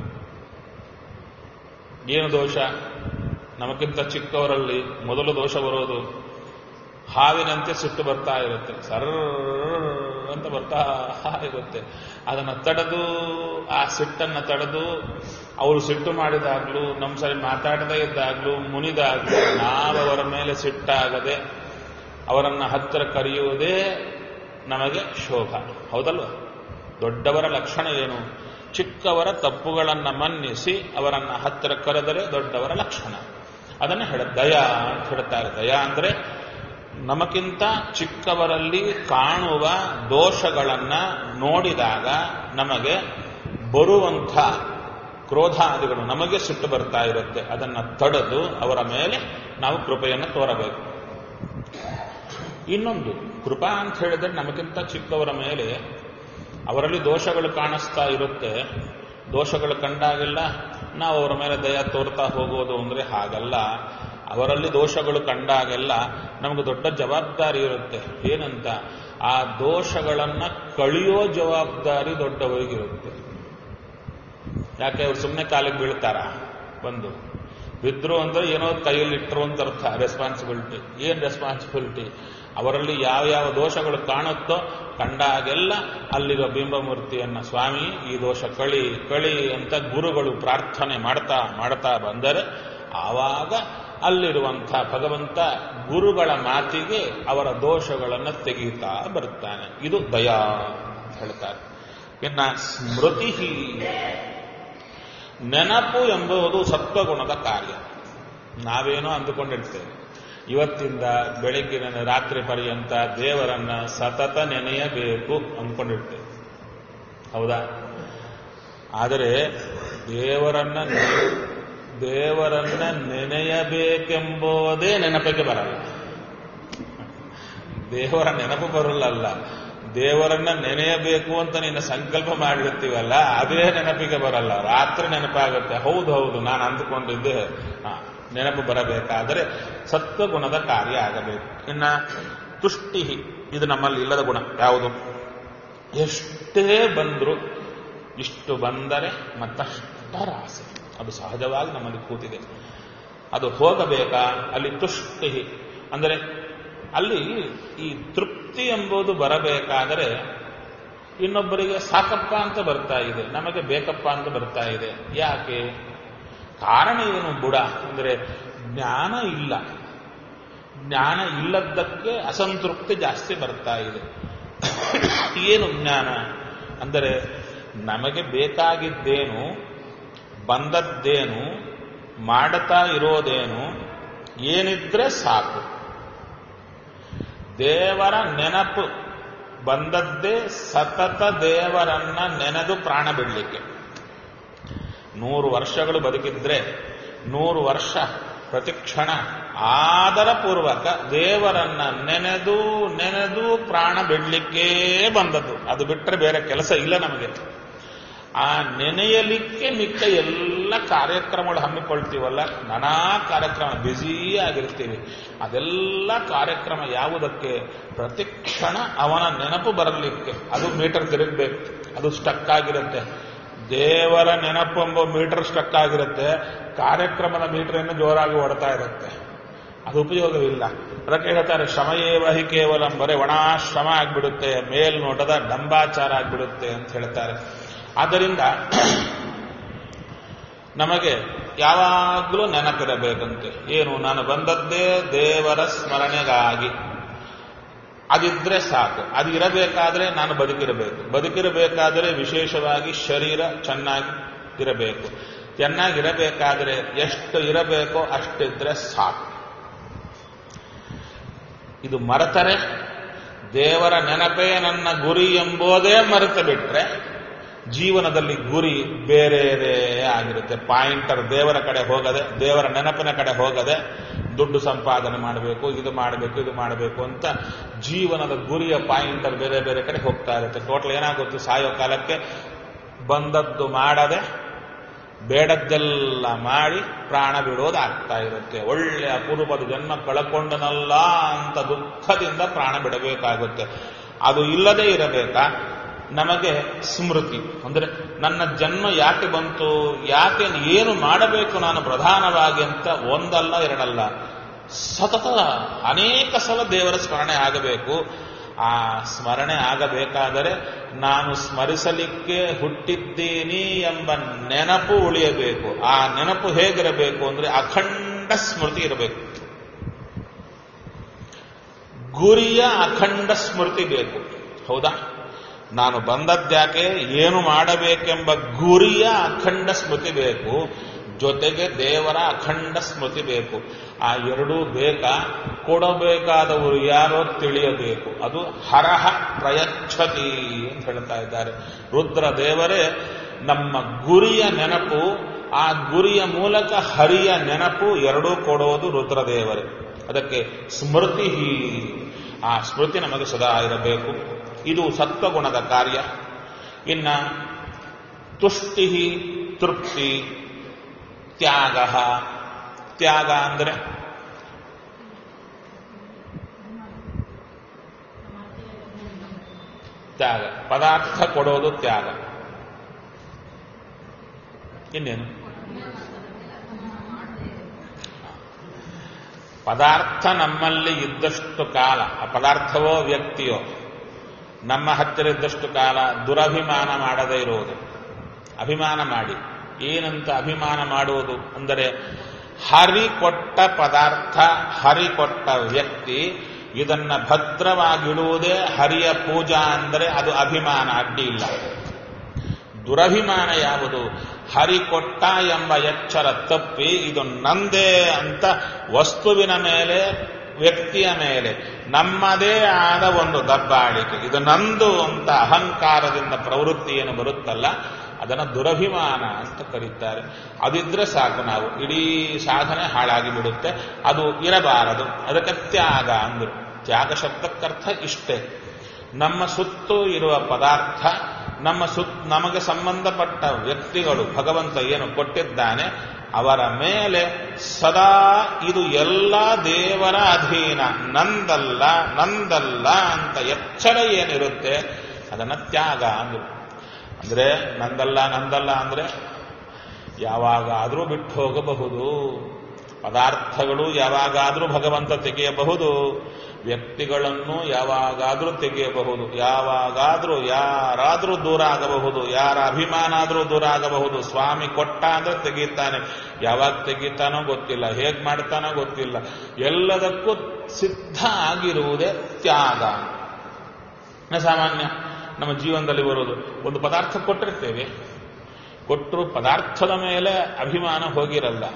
ಏನು ದೋಷ ನಮಗಿಂತ ಚಿಕ್ಕವರಲ್ಲಿ ಮೊದಲು ದೋಷ ಬರೋದು ಹಾವಿನಂತೆ ಸಿಟ್ಟು ಬರ್ತಾ ಇರುತ್ತೆ ಸರ್ ಅಂತ ಬರ್ತಾ ಇರುತ್ತೆ ಅದನ್ನು ತಡೆದು ಆ ಸಿಟ್ಟನ್ನು ತಡೆದು ಅವರು ಸಿಟ್ಟು ಮಾಡಿದಾಗ್ಲೂ ನಮ್ಮ ಸರಿ ಮಾತಾಡದೇ ಇದ್ದಾಗ್ಲೂ ಮುನಿದಾಗ್ಲೂ ನಾವವರ ಮೇಲೆ ಸಿಟ್ಟಾಗದೆ ಅವರನ್ನ ಹತ್ತಿರ ಕರೆಯುವುದೇ ನಮಗೆ ಶೋಭ ಹೌದಲ್ವ ದೊಡ್ಡವರ ಲಕ್ಷಣ ಏನು ಚಿಕ್ಕವರ ತಪ್ಪುಗಳನ್ನು ಮನ್ನಿಸಿ ಅವರನ್ನ ಹತ್ತಿರ ಕರೆದರೆ ದೊಡ್ಡವರ ಲಕ್ಷಣ ಅದನ್ನು ಹೇಳ ದಯಾ ಅಂತ ಹೇಳ್ತಾರೆ ದಯಾ ಅಂದ್ರೆ ನಮಗಿಂತ ಚಿಕ್ಕವರಲ್ಲಿ ಕಾಣುವ ದೋಷಗಳನ್ನ ನೋಡಿದಾಗ ನಮಗೆ ಬರುವಂಥ ಕ್ರೋಧಾದಿಗಳು ನಮಗೆ ಸಿಟ್ಟು ಬರ್ತಾ ಇರುತ್ತೆ ಅದನ್ನು ತಡೆದು ಅವರ ಮೇಲೆ ನಾವು ಕೃಪೆಯನ್ನು ತೋರಬೇಕು ಇನ್ನೊಂದು ಕೃಪಾ ಅಂತ ಹೇಳಿದ್ರೆ ನಮಗಿಂತ ಚಿಕ್ಕವರ ಮೇಲೆ ಅವರಲ್ಲಿ ದೋಷಗಳು ಕಾಣಿಸ್ತಾ ಇರುತ್ತೆ ದೋಷಗಳು ಕಂಡಾಗೆಲ್ಲ ನಾವು ಅವರ ಮೇಲೆ ದಯ ತೋರ್ತಾ ಹೋಗೋದು ಅಂದ್ರೆ ಹಾಗಲ್ಲ ಅವರಲ್ಲಿ ದೋಷಗಳು ಕಂಡಾಗೆಲ್ಲ ನಮಗೆ ದೊಡ್ಡ ಜವಾಬ್ದಾರಿ ಇರುತ್ತೆ ಏನಂತ ಆ ದೋಷಗಳನ್ನ ಕಳಿಯೋ ಜವಾಬ್ದಾರಿ ದೊಡ್ಡವರಿಗಿರುತ್ತೆ ಯಾಕೆ ಅವ್ರು ಸುಮ್ಮನೆ ಕಾಲಿಗೆ ಬೀಳ್ತಾರ ಬಂದು ಬಿದ್ರು ಅಂದ್ರೆ ಏನೋ ಕೈಯಲ್ಲಿ ಇಟ್ಟರು ಅಂತ ಅರ್ಥ ರೆಸ್ಪಾನ್ಸಿಬಿಲಿಟಿ ಏನ್ ರೆಸ್ಪಾನ್ಸಿಬಿಲಿಟಿ ಅವರಲ್ಲಿ ಯಾವ ಯಾವ ದೋಷಗಳು ಕಾಣುತ್ತೋ ಕಂಡಾಗೆಲ್ಲ ಅಲ್ಲಿರೋ ಬಿಂಬಮೂರ್ತಿಯನ್ನ ಸ್ವಾಮಿ ಈ ದೋಷ ಕಳಿ ಕಳಿ ಅಂತ ಗುರುಗಳು ಪ್ರಾರ್ಥನೆ ಮಾಡ್ತಾ ಮಾಡ್ತಾ ಬಂದರೆ ಆವಾಗ ಅಲ್ಲಿರುವಂಥ ಭಗವಂತ ಗುರುಗಳ ಮಾತಿಗೆ ಅವರ ದೋಷಗಳನ್ನು ತೆಗೀತಾ ಬರ್ತಾನೆ ಇದು ದಯಾ ಅಂತ ಹೇಳ್ತಾರೆ ಇನ್ನ ಸ್ಮೃತಿ ನೆನಪು ಎಂಬುದು ಸತ್ವಗುಣದ ಕಾರ್ಯ ನಾವೇನೋ ಅಂದುಕೊಂಡಿರ್ತೇವೆ ಇವತ್ತಿಂದ ಬೆಳಗ್ಗಿನ ರಾತ್ರಿ ಪರ್ಯಂತ ದೇವರನ್ನ ಸತತ ನೆನೆಯಬೇಕು ಅಂದ್ಕೊಂಡಿರ್ತೇವೆ ಹೌದಾ ಆದರೆ ದೇವರನ್ನ ನೆ- ದೇವರನ್ನ ನೆನೆಯಬೇಕೆಂಬುದೇ ನೆನಪಿಗೆ ಬರಲ್ಲ ದೇವರ ನೆನಪು ಬರಲ್ಲ ದೇವರನ್ನ ನೆನೆಯಬೇಕು ಅಂತ ನೀನು ಸಂಕಲ್ಪ ಮಾಡಿರ್ತೀವಲ್ಲ ಅದೇ ನೆನಪಿಗೆ ಬರಲ್ಲ ರಾತ್ರಿ ನೆನಪಾಗುತ್ತೆ ಹೌದು ಹೌದು ನಾನು ಅಂದುಕೊಂಡಿದ್ದೆ ಹಾ, ನೆನಪು ಬರಬೇಕಾದರೆ ಸತ್ವಗುಣದ ಕಾರ್ಯ ಆಗಬೇಕು ಇನ್ನ ತುಷ್ಟಿ ಇದು ನಮ್ಮಲ್ಲಿ ಇಲ್ಲದ ಗುಣ ಯಾವುದು ಎಷ್ಟೇ ಬಂದ್ರು ಇಷ್ಟು ಬಂದರೆ ಮತ್ತಷ್ಟರ ಆಸೆ ಅದು ಸಹಜವಾಗಿ ನಮ್ಮಲ್ಲಿ ಕೂತಿದೆ ಅದು ಹೋಗಬೇಕಾ ಅಲ್ಲಿ ತುಷ್ಟಿ ಅಂದರೆ ಅಲ್ಲಿ ಈ ತೃಪ್ತಿ ಎಂಬುದು ಬರಬೇಕಾದರೆ ಇನ್ನೊಬ್ಬರಿಗೆ ಸಾಕಪ್ಪ ಅಂತ ಬರ್ತಾ ಇದೆ ನಮಗೆ ಬೇಕಪ್ಪ ಅಂತ ಬರ್ತಾ ಇದೆ ಯಾಕೆ ಕಾರಣ ಏನು ಬುಡ ಅಂದರೆ ಜ್ಞಾನ ಇಲ್ಲ ಜ್ಞಾನ ಇಲ್ಲದ್ದಕ್ಕೆ ಅಸಂತೃಪ್ತಿ ಜಾಸ್ತಿ ಬರ್ತಾ ಇದೆ ಏನು ಜ್ಞಾನ ಅಂದರೆ ನಮಗೆ ಬೇಕಾಗಿದ್ದೇನು ಬಂದದ್ದೇನು ಮಾಡುತ್ತಾ ಇರೋದೇನು ಏನಿದ್ರೆ ಸಾಕು ದೇವರ ನೆನಪು ಬಂದದ್ದೇ ಸತತ ದೇವರನ್ನ ನೆನೆದು ಪ್ರಾಣ ಬಿಡಲಿಕ್ಕೆ ನೂರು ವರ್ಷಗಳು ಬದುಕಿದ್ರೆ ನೂರು ವರ್ಷ ಪ್ರತಿಕ್ಷಣ ಆದರ ಪೂರ್ವಕ ದೇವರನ್ನ ನೆನೆದು ನೆನೆದು ಪ್ರಾಣ ಬಿಡ್ಲಿಕ್ಕೇ ಬಂದದ್ದು ಅದು ಬಿಟ್ಟರೆ ಬೇರೆ ಕೆಲಸ ಇಲ್ಲ ನಮಗೆ ಆ ನೆನೆಯಲಿಕ್ಕೆ ಮಿಕ್ಕ ಎಲ್ಲ ಕಾರ್ಯಕ್ರಮಗಳು ಹಮ್ಮಿಕೊಳ್ತೀವಲ್ಲ ನಾನಾ ಕಾರ್ಯಕ್ರಮ ಬ್ಯುಸಿ ಆಗಿರ್ತೀವಿ ಅದೆಲ್ಲ ಕಾರ್ಯಕ್ರಮ ಯಾವುದಕ್ಕೆ ಪ್ರತಿಕ್ಷಣ ಅವನ ನೆನಪು ಬರಲಿಕ್ಕೆ ಅದು ಮೀಟರ್ ತಿರುಗಬೇಕು ಅದು ಸ್ಟಕ್ ಆಗಿರುತ್ತೆ ದೇವರ ನೆನಪು ಎಂಬ ಮೀಟರ್ ಸ್ಟಕ್ ಆಗಿರುತ್ತೆ ಕಾರ್ಯಕ್ರಮದ ಮೀಟರ್ ಏನು ಜೋರಾಗಿ ಓಡ್ತಾ ಇರುತ್ತೆ ಅದು ಉಪಯೋಗವಿಲ್ಲ ಅದಕ್ಕೆ ಹೇಳ್ತಾರೆ ಶ್ರಮಯೇವ ಹಿ ಕೇವಲಂ ಬರೇ ಒಣ ಶ್ರಮ ಆಗ್ಬಿಡುತ್ತೆ ಮೇಲ್ನೋಟದ ಡಂಬಾಚಾರ ಆಗ್ಬಿಡುತ್ತೆ ಅಂತ ಹೇಳ್ತಾರೆ ಆದ್ದರಿಂದ ನಮಗೆ ಯಾವಾಗಲೂ ನೆನಪಿರಬೇಕಂತೆ ಏನು ನಾನು ಬಂದದ್ದೇ ದೇವರ ಸ್ಮರಣೆಗಾಗಿ ಅದಿದ್ರೆ ಸಾಕು ಅದು ಇರಬೇಕಾದ್ರೆ ನಾನು ಬದುಕಿರಬೇಕು ಬದುಕಿರಬೇಕಾದರೆ ವಿಶೇಷವಾಗಿ ಶರೀರ ಚೆನ್ನಾಗಿ ಇರಬೇಕು ಚೆನ್ನಾಗಿರಬೇಕಾದ್ರೆ ಎಷ್ಟು ಇರಬೇಕೋ ಅಷ್ಟಿದ್ರೆ ಸಾಕು ಇದು ಮರೆತರೆ ದೇವರ ನೆನಪೇ ನನ್ನ ಗುರಿ ಎಂಬುದೇ ಮರೆತು ಬಿಟ್ರೆ ಜೀವನದಲ್ಲಿ ಗುರಿ ಬೇರೆದೇ ಆಗಿರುತ್ತೆ ಪಾಯಿಂಟರ್ ದೇವರ ಕಡೆ ಹೋಗದೆ ದೇವರ ನೆನಪಿನ ಕಡೆ ಹೋಗದೆ ದುಡ್ಡು ಸಂಪಾದನೆ ಮಾಡಬೇಕು ಇದು ಮಾಡಬೇಕು ಇದು ಮಾಡಬೇಕು ಅಂತ ಜೀವನದ ಗುರಿಯ ಪಾಯಿಂಟರ್ ಬೇರೆ ಬೇರೆ ಕಡೆ ಹೋಗ್ತಾ ಇರುತ್ತೆ ಟೋಟಲ್ ಏನಾಗುತ್ತೆ ಸಾಯೋ ಕಾಲಕ್ಕೆ ಬಂದದ್ದು ಮಾಡದೆ ಬೇಡದ್ದೆಲ್ಲ ಮಾಡಿ ಪ್ರಾಣ ಬಿಡೋದಾಗ್ತಾ ಇರುತ್ತೆ ಒಳ್ಳೆ ಅಪೂರ್ವದ ಜನ್ಮ ಕಳಕೊಂಡನಲ್ಲ ಅಂತ ದುಃಖದಿಂದ ಪ್ರಾಣ ಬಿಡಬೇಕಾಗುತ್ತೆ ಅದು ಇಲ್ಲದೆ ಇರಬೇಕಾ ನಮಗೆ ಸ್ಮೃತಿ ಅಂದ್ರೆ ನನ್ನ ಜನ್ಮ ಯಾಕೆ ಬಂತು ಯಾಕೆ ಏನು ಮಾಡಬೇಕು ನಾನು ಪ್ರಧಾನವಾಗಿ ಅಂತ ಒಂದಲ್ಲ ಎರಡಲ್ಲ ಸತತ ಅನೇಕ ಸಲ ದೇವರ ಸ್ಮರಣೆ ಆಗಬೇಕು ಆ ಸ್ಮರಣೆ ಆಗಬೇಕಾದರೆ ನಾನು ಸ್ಮರಿಸಲಿಕ್ಕೆ ಹುಟ್ಟಿದ್ದೀನಿ ಎಂಬ ನೆನಪು ಉಳಿಯಬೇಕು ಆ ನೆನಪು ಹೇಗಿರಬೇಕು ಅಂದ್ರೆ ಅಖಂಡ ಸ್ಮೃತಿ ಇರಬೇಕು ಗುರಿಯ ಅಖಂಡ ಸ್ಮೃತಿ ಬೇಕು ಹೌದಾ ನಾನು ಬಂದದ್ಯಾಕೆ ಏನು ಮಾಡಬೇಕೆಂಬ ಗುರಿಯ ಅಖಂಡ ಸ್ಮೃತಿ ಬೇಕು ಜೊತೆಗೆ ದೇವರ ಅಖಂಡ ಸ್ಮೃತಿ ಬೇಕು ಆ ಎರಡೂ ಬೇಕಾ ಕೊಡಬೇಕಾದವರು ಯಾರೋ ತಿಳಿಯಬೇಕು ಅದು ಹರಹ ಪ್ರಯಚ್ಛತಿ ಅಂತ ಹೇಳ್ತಾ ಇದ್ದಾರೆ ರುದ್ರ ದೇವರೇ ನಮ್ಮ ಗುರಿಯ ನೆನಪು ಆ ಗುರಿಯ ಮೂಲಕ ಹರಿಯ ನೆನಪು ಎರಡೂ ಕೊಡೋದು ರುದ್ರದೇವರೇ ಅದಕ್ಕೆ ಸ್ಮೃತಿ ಆ ಸ್ಮೃತಿ ನಮಗೆ ಸದಾ ಇರಬೇಕು ಇದು ಸತ್ವಗುಣದ ಕಾರ್ಯ ಇನ್ನ ತುಷ್ಟಿ ತೃಪ್ತಿ ತ್ಯಾಗ ತ್ಯಾಗ ಅಂದ್ರೆ ತ್ಯಾಗ ಪದಾರ್ಥ ಕೊಡೋದು ತ್ಯಾಗ ಇನ್ನೇನು ಪದಾರ್ಥ ನಮ್ಮಲ್ಲಿ ಇದ್ದಷ್ಟು ಕಾಲ ಆ ಪದಾರ್ಥವೋ ವ್ಯಕ್ತಿಯೋ ನಮ್ಮ ಹತ್ತಿರ ಇದ್ದಷ್ಟು ಕಾಲ ದುರಭಿಮಾನ ಮಾಡದೇ ಇರುವುದು ಅಭಿಮಾನ ಮಾಡಿ ಏನಂತ ಅಭಿಮಾನ ಮಾಡುವುದು ಅಂದರೆ ಹರಿ ಕೊಟ್ಟ ಪದಾರ್ಥ ಹರಿ ಕೊಟ್ಟ ವ್ಯಕ್ತಿ ಇದನ್ನ ಭದ್ರವಾಗಿಡುವುದೇ ಹರಿಯ ಪೂಜಾ ಅಂದರೆ ಅದು ಅಭಿಮಾನ ಅಡ್ಡಿ ಇಲ್ಲ ದುರಭಿಮಾನ ಯಾವುದು ಹರಿ ಕೊಟ್ಟ ಎಂಬ ಎಚ್ಚರ ತಪ್ಪಿ ಇದು ನಂದೇ ಅಂತ ವಸ್ತುವಿನ ಮೇಲೆ ವ್ಯಕ್ತಿಯ ಮೇಲೆ ನಮ್ಮದೇ ಆದ ಒಂದು ದಬ್ಬಾಳಿಕೆ ಇದು ನಂದು ಅಂತ ಅಹಂಕಾರದಿಂದ ಪ್ರವೃತ್ತಿ ಏನು ಬರುತ್ತಲ್ಲ ಅದನ್ನು ದುರಭಿಮಾನ ಅಂತ ಕರೀತಾರೆ ಅದಿದ್ರೆ ಸಾಕು ನಾವು ಇಡೀ ಸಾಧನೆ ಹಾಳಾಗಿ ಬಿಡುತ್ತೆ ಅದು ಇರಬಾರದು ಅದಕ್ಕೆ ತ್ಯಾಗ ಅಂದರು ತ್ಯಾಗ ಶಬ್ದಕ್ಕರ್ಥ ಇಷ್ಟೇ ನಮ್ಮ ಸುತ್ತು ಇರುವ ಪದಾರ್ಥ ನಮ್ಮ ಸುತ್ ನಮಗೆ ಸಂಬಂಧಪಟ್ಟ ವ್ಯಕ್ತಿಗಳು ಭಗವಂತ ಏನು ಕೊಟ್ಟಿದ್ದಾನೆ ಅವರ ಮೇಲೆ ಸದಾ ಇದು ಎಲ್ಲ ದೇವರ ಅಧೀನ ನಂದಲ್ಲ ನಂದಲ್ಲ ಅಂತ ಎಚ್ಚರ ಏನಿರುತ್ತೆ ಅದನ್ನ ತ್ಯಾಗ ಅಂದ್ರು ಅಂದ್ರೆ ನಂದಲ್ಲ ನಂದಲ್ಲ ಅಂದ್ರೆ ಯಾವಾಗಾದರೂ ಬಿಟ್ಟು ಹೋಗಬಹುದು ಪದಾರ್ಥಗಳು ಯಾವಾಗಾದರೂ ಭಗವಂತ ತೆಗೆಯಬಹುದು ವ್ಯಕ್ತಿಗಳನ್ನು ಯಾವಾಗಾದರೂ ತೆಗೆಯಬಹುದು ಯಾವಾಗಾದರೂ ಯಾರಾದರೂ ದೂರ ಆಗಬಹುದು ಯಾರ ಅಭಿಮಾನ ಆದರೂ ದೂರ ಆಗಬಹುದು ಸ್ವಾಮಿ ಕೊಟ್ಟ ಅಂದ್ರೆ ತೆಗೀತಾನೆ ಯಾವಾಗ ತೆಗೀತಾನೋ ಗೊತ್ತಿಲ್ಲ ಹೇಗ್ ಮಾಡ್ತಾನೋ ಗೊತ್ತಿಲ್ಲ ಎಲ್ಲದಕ್ಕೂ ಸಿದ್ಧ ಆಗಿರುವುದೇ ತ್ಯಾಗ ಸಾಮಾನ್ಯ ನಮ್ಮ ಜೀವನದಲ್ಲಿ ಬರೋದು ಒಂದು ಪದಾರ್ಥ ಕೊಟ್ಟಿರ್ತೇವೆ ಕೊಟ್ಟರು ಪದಾರ್ಥದ ಮೇಲೆ ಅಭಿಮಾನ ಹೋಗಿರಲ್ಲ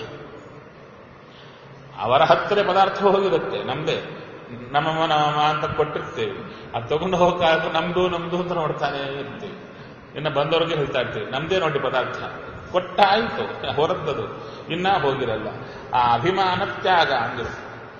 ಅವರ ಹತ್ತಿರ ಪದಾರ್ಥ ಹೋಗಿರುತ್ತೆ ನಮ್ದೇ ನಮ್ಮಮ್ಮ ನಮ್ಮಮ್ಮ ಅಂತ ಕೊಟ್ಟಿರ್ತೇವೆ ಅದು ತಗೊಂಡು ಹೋಗಾಗ ನಮ್ದು ನಮ್ದು ಅಂತ ನೋಡ್ತಾನೆ ಇರ್ತೀವಿ ಇನ್ನು ಬಂದವ್ರಿಗೆ ಹೇಳ್ತಾ ಇರ್ತೀವಿ ನಮ್ದೇ ನೋಡಿ ಪದಾರ್ಥ ಕೊಟ್ಟಾಯ್ತು ಹೊರದ್ದದು ಇನ್ನ ಹೋಗಿರಲ್ಲ ಆ ಅಭಿಮಾನ ತ್ಯಾಗ ಅಂದ್ರೆ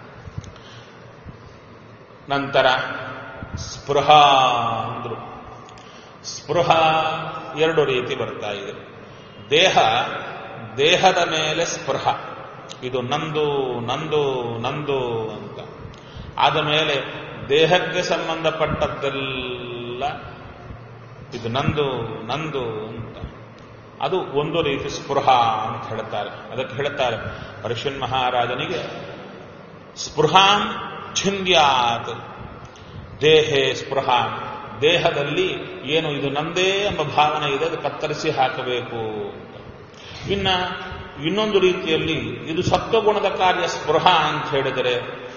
ನಂತರ ಸ್ಪೃಹ ಅಂದ್ರು ಸ್ಪೃಹ ಎರಡು ರೀತಿ ಬರ್ತಾ ಇದೆ ದೇಹ ದೇಹದ ಮೇಲೆ ಸ್ಪೃಹ ಇದು ನಂದು ನಂದು ನಂದು ಅಂತ ಆದ ಮೇಲೆ ದೇಹಕ್ಕೆ ಸಂಬಂಧಪಟ್ಟದ್ದೆಲ್ಲ ಇದು ನಂದು ನಂದು ಅಂತ ಅದು ಒಂದು ರೀತಿ ಸ್ಪೃಹ ಅಂತ ಹೇಳ್ತಾರೆ ಅದಕ್ಕೆ ಹೇಳ್ತಾರೆ ಪರಶುನ್ ಮಹಾರಾಜನಿಗೆ ಸ್ಪೃಹಾಂ ಛಿಂದ್ಯಾತ್ ದೇಹೇ ಸ್ಪೃಹ ದೇಹದಲ್ಲಿ ಏನು ಇದು ನಂದೇ ಎಂಬ ಭಾವನೆ ಇದೆ ಅದು ಕತ್ತರಿಸಿ ಹಾಕಬೇಕು ಇನ್ನ ಇನ್ನೊಂದು ರೀತಿಯಲ್ಲಿ ಇದು ಸತ್ವಗುಣದ ಕಾರ್ಯ ಸ್ಪೃಹ ಅಂತ ಹೇಳಿದರೆ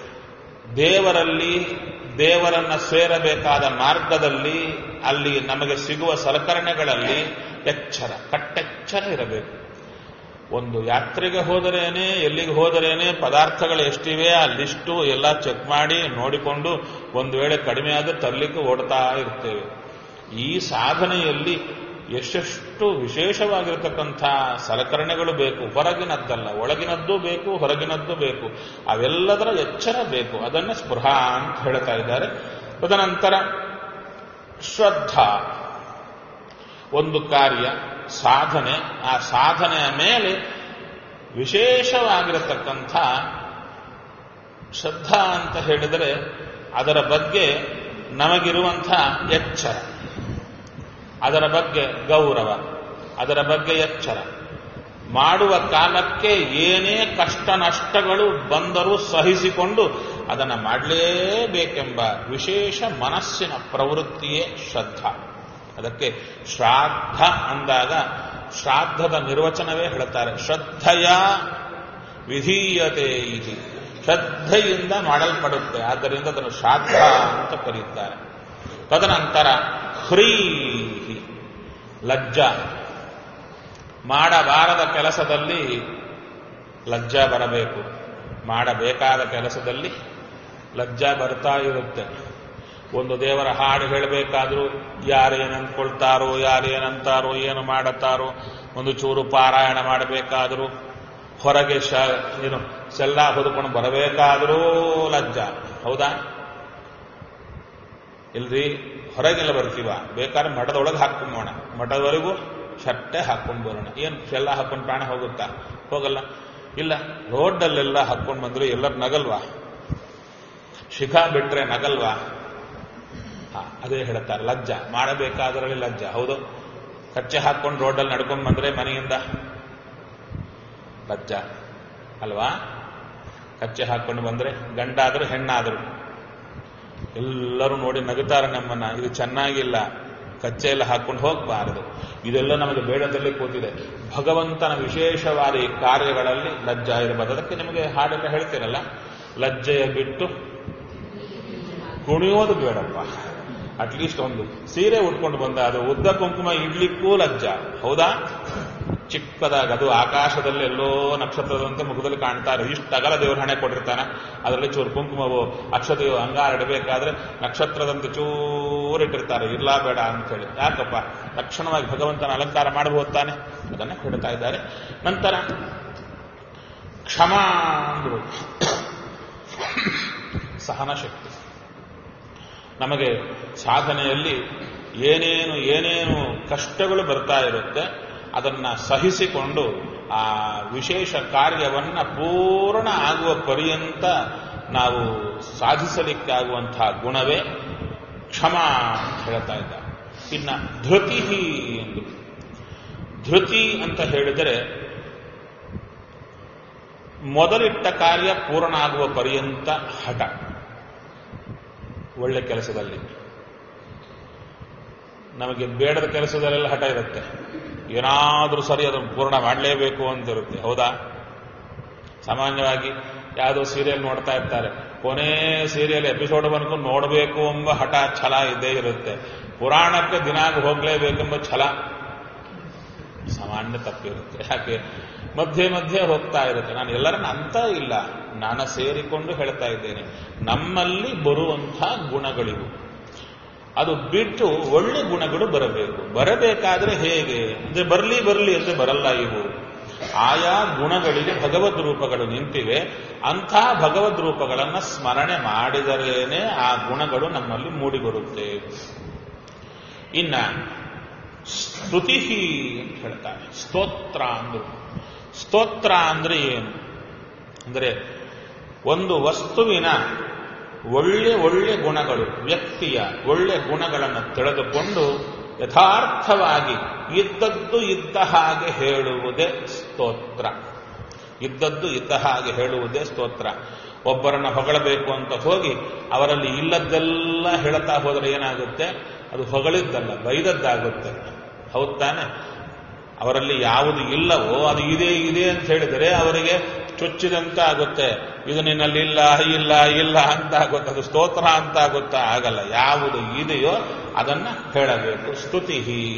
ದೇವರಲ್ಲಿ ದೇವರನ್ನ ಸೇರಬೇಕಾದ ಮಾರ್ಗದಲ್ಲಿ ಅಲ್ಲಿ ನಮಗೆ ಸಿಗುವ ಸಲಕರಣೆಗಳಲ್ಲಿ ಎಚ್ಚರ ಕಟ್ಟೆಚ್ಚರ ಇರಬೇಕು ಒಂದು ಯಾತ್ರೆಗೆ ಹೋದರೇನೆ ಎಲ್ಲಿಗೆ ಹೋದರೇನೆ ಪದಾರ್ಥಗಳು ಎಷ್ಟಿವೆ ಆ ಲಿಸ್ಟು ಎಲ್ಲ ಚೆಕ್ ಮಾಡಿ ನೋಡಿಕೊಂಡು ಒಂದು ವೇಳೆ ಕಡಿಮೆ ಆದರೆ ತರಲಿಕ್ಕೆ ಓಡ್ತಾ ಇರ್ತೇವೆ ಈ ಸಾಧನೆಯಲ್ಲಿ ಎಷ್ಟೆಷ್ಟು ವಿಶೇಷವಾಗಿರತಕ್ಕಂಥ ಸಲಕರಣೆಗಳು ಬೇಕು ಹೊರಗಿನದ್ದಲ್ಲ ಒಳಗಿನದ್ದು ಬೇಕು ಹೊರಗಿನದ್ದು ಬೇಕು ಅವೆಲ್ಲದರ ಎಚ್ಚರ ಬೇಕು ಅದನ್ನು ಸ್ಪೃಹ ಅಂತ ಹೇಳ್ತಾ ಇದ್ದಾರೆ ತದನಂತರ ಶ್ರದ್ಧಾ ಒಂದು ಕಾರ್ಯ ಸಾಧನೆ ಆ ಸಾಧನೆಯ ಮೇಲೆ ವಿಶೇಷವಾಗಿರತಕ್ಕಂಥ ಶ್ರದ್ಧಾ ಅಂತ ಹೇಳಿದರೆ ಅದರ ಬಗ್ಗೆ ನಮಗಿರುವಂಥ ಎಚ್ಚರ ಅದರ ಬಗ್ಗೆ ಗೌರವ ಅದರ ಬಗ್ಗೆ ಎಚ್ಚರ ಮಾಡುವ ಕಾಲಕ್ಕೆ ಏನೇ ಕಷ್ಟ ನಷ್ಟಗಳು ಬಂದರೂ ಸಹಿಸಿಕೊಂಡು ಅದನ್ನು ಮಾಡಲೇಬೇಕೆಂಬ ವಿಶೇಷ ಮನಸ್ಸಿನ ಪ್ರವೃತ್ತಿಯೇ ಶ್ರದ್ಧಾ ಅದಕ್ಕೆ ಶ್ರಾದ್ದ ಅಂದಾಗ ಶ್ರಾದ್ದದ ನಿರ್ವಚನವೇ ಹೇಳ್ತಾರೆ ಶ್ರದ್ಧೆಯ ವಿಧೀಯತೆ ಇದು ಶ್ರದ್ಧೆಯಿಂದ ಮಾಡಲ್ಪಡುತ್ತೆ ಆದ್ದರಿಂದ ಅದನ್ನು ಶ್ರಾದ್ದ ಅಂತ ಕರೆಯುತ್ತಾರೆ ತದನಂತರ ಹ್ರೀಹಿ ಲಜ್ಜ ಮಾಡಬಾರದ ಕೆಲಸದಲ್ಲಿ ಲಜ್ಜ ಬರಬೇಕು ಮಾಡಬೇಕಾದ ಕೆಲಸದಲ್ಲಿ ಲಜ್ಜ ಬರ್ತಾ ಇರುತ್ತೆ ಒಂದು ದೇವರ ಹಾಡು ಹೇಳಬೇಕಾದ್ರೂ ಯಾರೇನು ಅಂದ್ಕೊಳ್ತಾರೋ ಯಾರೇನಂತಾರೋ ಏನು ಮಾಡುತ್ತಾರೋ ಒಂದು ಚೂರು ಪಾರಾಯಣ ಮಾಡಬೇಕಾದರೂ ಹೊರಗೆ ಶ ಏನು ಸೆಲ್ಲ ಹೊದ್ಕೊಂಡು ಬರಬೇಕಾದರೂ ಲಜ್ಜ ಹೌದಾ ಇಲ್ರಿ ಹೊರಗೆಲ್ಲ ಬರ್ತೀವ ಬೇಕಾದ್ರೆ ಮಠದೊಳಗೆ ಹಾಕೊಂಬೋಣ ಮಠದವರೆಗೂ ಶಟ್ಟೆ ಹಾಕೊಂಡು ಬರೋಣ ಏನು ಎಲ್ಲ ಹಾಕೊಂಡು ಪ್ರಾಣ ಹೋಗುತ್ತಾ ಹೋಗಲ್ಲ ಇಲ್ಲ ರೋಡಲ್ಲೆಲ್ಲ ಹಾಕೊಂಡು ಬಂದ್ರೆ ಎಲ್ಲರೂ ನಗಲ್ವಾ ಶಿಖಾ ಬಿಟ್ರೆ ನಗಲ್ವಾ ಹಾ ಅದೇ ಹೇಳ್ತಾರೆ ಲಜ್ಜ ಮಾಡಬೇಕಾದ್ರಲ್ಲಿ ಲಜ್ಜ ಹೌದು ಕಚ್ಚೆ ಹಾಕೊಂಡು ರೋಡಲ್ಲಿ ನಡ್ಕೊಂಡು ಬಂದ್ರೆ ಮನೆಯಿಂದ ಲಜ್ಜ ಅಲ್ವಾ ಕಚ್ಚೆ ಹಾಕೊಂಡು ಬಂದ್ರೆ ಗಂಡಾದ್ರು ಹೆಣ್ಣಾದ್ರು ಎಲ್ಲರೂ ನೋಡಿ ನಗುತ್ತಾರೆ ನಮ್ಮನ್ನ ಇದು ಚೆನ್ನಾಗಿಲ್ಲ ಕಚ್ಚೆ ಎಲ್ಲ ಹಾಕೊಂಡು ಹೋಗಬಾರದು ಇದೆಲ್ಲ ನಮಗೆ ಬೇಡದಲ್ಲಿ ಕೂತಿದೆ ಭಗವಂತನ ವಿಶೇಷವಾದ ಈ ಕಾರ್ಯಗಳಲ್ಲಿ ಲಜ್ಜ ಇರಬಾರದು ಅದಕ್ಕೆ ನಿಮಗೆ ಹಾಡೆಲ್ಲ ಹೇಳ್ತೀರಲ್ಲ ಲಜ್ಜೆಯ ಬಿಟ್ಟು ಕುಣಿಯೋದು ಬೇಡಪ್ಪ ಅಟ್ಲೀಸ್ಟ್ ಒಂದು ಸೀರೆ ಉಟ್ಕೊಂಡು ಬಂದ ಅದು ಉದ್ದ ಕುಂಕುಮ ಇಡ್ಲಿಕ್ಕೂ ಲಜ್ಜ ಹೌದಾ ಚಿಕ್ಕದಾಗ ಅದು ಆಕಾಶದಲ್ಲಿ ಎಲ್ಲೋ ನಕ್ಷತ್ರದಂತೆ ಮುಖದಲ್ಲಿ ಕಾಣ್ತಾರೆ ಇಷ್ಟು ಅಗಲ ದೇವರ ಹಣೆ ಕೊಟ್ಟಿರ್ತಾನೆ ಅದರಲ್ಲಿ ಚೂರು ಕುಂಕುಮವು ಅಕ್ಷತೆಯು ಅಂಗಾರ ಇಡಬೇಕಾದ್ರೆ ನಕ್ಷತ್ರದಂತೆ ಚೂರಿಟ್ಟಿರ್ತಾರೆ ಇರ್ಲಾ ಬೇಡ ಅಂತೇಳಿ ಯಾಕಪ್ಪ ತಕ್ಷಣವಾಗಿ ಭಗವಂತನ ಅಲಂಕಾರ ಮಾಡಬಹುದು ತಾನೆ ಅದನ್ನ ಹೇಳ್ತಾ ಇದ್ದಾರೆ ನಂತರ ಕ್ಷಮ ಅಂದ್ರು ಸಹನ ಶಕ್ತಿ ನಮಗೆ ಸಾಧನೆಯಲ್ಲಿ ಏನೇನು ಏನೇನು ಕಷ್ಟಗಳು ಬರ್ತಾ ಇರುತ್ತೆ ಅದನ್ನ ಸಹಿಸಿಕೊಂಡು ಆ ವಿಶೇಷ ಕಾರ್ಯವನ್ನ ಪೂರ್ಣ ಆಗುವ ಪರ್ಯಂತ ನಾವು ಸಾಧಿಸಲಿಕ್ಕಾಗುವಂತಹ ಗುಣವೇ ಕ್ಷಮ ಅಂತ ಹೇಳ್ತಾ ಇದ್ದಾರೆ ಇನ್ನ ಧೃತಿ ಎಂದು ಧೃತಿ ಅಂತ ಹೇಳಿದರೆ ಮೊದಲಿಟ್ಟ ಕಾರ್ಯ ಪೂರ್ಣ ಆಗುವ ಪರ್ಯಂತ ಹಠ ಒಳ್ಳೆ ಕೆಲಸದಲ್ಲಿ ನಮಗೆ ಬೇಡದ ಕೆಲಸದಲ್ಲೆಲ್ಲ ಹಠ ಇರುತ್ತೆ ಏನಾದರೂ ಸರಿ ಅದನ್ನು ಪೂರ್ಣ ಮಾಡಲೇಬೇಕು ಅಂತ ಇರುತ್ತೆ ಹೌದಾ ಸಾಮಾನ್ಯವಾಗಿ ಯಾವುದೋ ಸೀರಿಯಲ್ ನೋಡ್ತಾ ಇರ್ತಾರೆ ಕೊನೆ ಸೀರಿಯಲ್ ಎಪಿಸೋಡ್ ಬಂದು ನೋಡಬೇಕು ಎಂಬ ಹಠ ಛಲ ಇದ್ದೇ ಇರುತ್ತೆ ಪುರಾಣಕ್ಕೆ ದಿನಾಗ ಹೋಗಲೇಬೇಕೆಂಬ ಛಲ ಸಾಮಾನ್ಯ ತಪ್ಪಿರುತ್ತೆ ಯಾಕೆ ಮಧ್ಯೆ ಮಧ್ಯೆ ಹೋಗ್ತಾ ಇರುತ್ತೆ ನಾನು ಎಲ್ಲರನ್ನ ಅಂತ ಇಲ್ಲ ನಾನು ಸೇರಿಕೊಂಡು ಹೇಳ್ತಾ ಇದ್ದೇನೆ ನಮ್ಮಲ್ಲಿ ಬರುವಂತಹ ಗುಣಗಳಿವು ಅದು ಬಿಟ್ಟು ಒಳ್ಳೆ ಗುಣಗಳು ಬರಬೇಕು ಬರಬೇಕಾದ್ರೆ ಹೇಗೆ ಅಂದ್ರೆ ಬರಲಿ ಬರಲಿ ಅಂದ್ರೆ ಬರಲ್ಲ ಇವು ಆಯಾ ಗುಣಗಳಿಗೆ ಭಗವದ್ ರೂಪಗಳು ನಿಂತಿವೆ ಅಂಥ ಭಗವದ್ ರೂಪಗಳನ್ನು ಸ್ಮರಣೆ ಮಾಡಿದರೇನೆ ಆ ಗುಣಗಳು ನಮ್ಮಲ್ಲಿ ಮೂಡಿ ಬರುತ್ತೆ ಇನ್ನ ಸ್ತುತಿ ಅಂತ ಹೇಳ್ತಾರೆ ಸ್ತೋತ್ರ ಅಂದ್ರು ಸ್ತೋತ್ರ ಅಂದ್ರೆ ಏನು ಅಂದ್ರೆ ಒಂದು ವಸ್ತುವಿನ ಒಳ್ಳೆ ಒಳ್ಳೆ ಗುಣಗಳು ವ್ಯಕ್ತಿಯ ಒಳ್ಳೆ ಗುಣಗಳನ್ನು ತಿಳಿದುಕೊಂಡು ಯಥಾರ್ಥವಾಗಿ ಇದ್ದದ್ದು ಇದ್ದ ಹಾಗೆ ಹೇಳುವುದೇ ಸ್ತೋತ್ರ ಇದ್ದದ್ದು ಇದ್ದ ಹಾಗೆ ಹೇಳುವುದೇ ಸ್ತೋತ್ರ ಒಬ್ಬರನ್ನ ಹೊಗಳಬೇಕು ಅಂತ ಹೋಗಿ ಅವರಲ್ಲಿ ಇಲ್ಲದ್ದೆಲ್ಲ ಹೇಳ್ತಾ ಹೋದರೆ ಏನಾಗುತ್ತೆ ಅದು ಹೊಗಳಿದ್ದಲ್ಲ ಬೈದದ್ದಾಗುತ್ತೆ ಹೌದ್ ತಾನೆ ಅವರಲ್ಲಿ ಯಾವುದು ಇಲ್ಲವೋ ಅದು ಇದೆ ಇದೆ ಅಂತ ಹೇಳಿದರೆ ಅವರಿಗೆ ಚುಚ್ಚಿದಂತ ಆಗುತ್ತೆ ಇದು ನಿನ್ನಲ್ಲಿ ಇಲ್ಲ ಇಲ್ಲ ಇಲ್ಲ ಅಂತ ಆಗುತ್ತೆ ಅದು ಸ್ತೋತ್ರ ಅಂತ ಆಗುತ್ತಾ ಆಗಲ್ಲ ಯಾವುದು ಇದೆಯೋ ಅದನ್ನ ಹೇಳಬೇಕು ಸ್ತುತಿ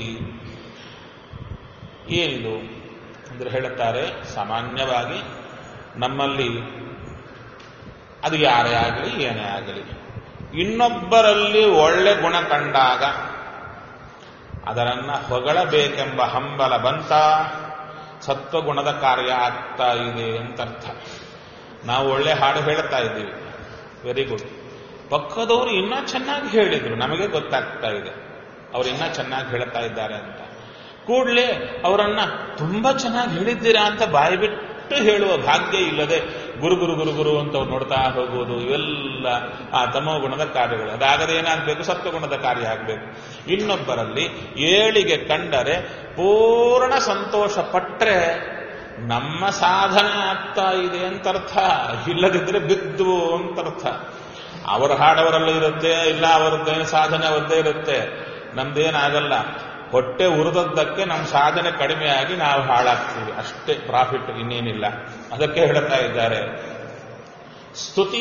ಏನಿದು ಅಂದ್ರೆ ಹೇಳುತ್ತಾರೆ ಸಾಮಾನ್ಯವಾಗಿ ನಮ್ಮಲ್ಲಿ ಅದು ಯಾರೇ ಆಗಲಿ ಏನೇ ಆಗಲಿ ಇನ್ನೊಬ್ಬರಲ್ಲಿ ಒಳ್ಳೆ ಗುಣ ಕಂಡಾಗ ಅದರನ್ನ ಹೊಗಳಬೇಕೆಂಬ ಹಂಬಲ ಬಂತ ಸತ್ವಗುಣದ ಕಾರ್ಯ ಆಗ್ತಾ ಇದೆ ಅಂತ ಅರ್ಥ ನಾವು ಒಳ್ಳೆ ಹಾಡು ಹೇಳ್ತಾ ಇದ್ದೀವಿ ವೆರಿ ಗುಡ್ ಪಕ್ಕದವರು ಇನ್ನೂ ಚೆನ್ನಾಗಿ ಹೇಳಿದ್ರು ನಮಗೆ ಗೊತ್ತಾಗ್ತಾ ಇದೆ ಅವ್ರು ಇನ್ನೂ ಚೆನ್ನಾಗಿ ಹೇಳ್ತಾ ಇದ್ದಾರೆ ಅಂತ ಕೂಡಲೇ ಅವರನ್ನ ತುಂಬಾ ಚೆನ್ನಾಗಿ ಹೇಳಿದ್ದೀರಾ ಅಂತ ಬಾಯಿ ಬಿಟ್ಟು ಹೇಳುವ ಭಾಗ್ಯ ಇಲ್ಲದೆ ಗುರು ಗುರು ಗುರು ಗುರು ಅಂತ ಅವ್ರು ನೋಡ್ತಾ ಹೋಗುವುದು ಇವೆಲ್ಲ ಆ ತಮೋ ಗುಣದ ಕಾರ್ಯಗಳು ಅದಾಗದೆ ಏನಾಗಬೇಕು ಸತ್ವಗುಣದ ಕಾರ್ಯ ಆಗಬೇಕು ಇನ್ನೊಬ್ಬರಲ್ಲಿ ಏಳಿಗೆ ಕಂಡರೆ ಪೂರ್ಣ ಸಂತೋಷ ಪಟ್ರೆ ನಮ್ಮ ಸಾಧನೆ ಆಗ್ತಾ ಇದೆ ಅಂತ ಅರ್ಥ ಇಲ್ಲದಿದ್ರೆ ಬಿದ್ದು ಅಂತ ಅರ್ಥ ಅವರ ಹಾಡವರಲ್ಲೂ ಇರುತ್ತೆ ಇಲ್ಲ ಅವರದ್ದೇನು ಸಾಧನೆ ಅವರದ್ದೇ ಇರುತ್ತೆ ನಮ್ದೇನಾಗಲ್ಲ ಹೊಟ್ಟೆ ಉರಿದದ್ದಕ್ಕೆ ನಮ್ಮ ಸಾಧನೆ ಕಡಿಮೆಯಾಗಿ ನಾವು ಹಾಳಾಗ್ತೀವಿ ಅಷ್ಟೇ ಪ್ರಾಫಿಟ್ ಇನ್ನೇನಿಲ್ಲ ಅದಕ್ಕೆ ಹೇಳ್ತಾ ಇದ್ದಾರೆ ಸ್ತುತಿ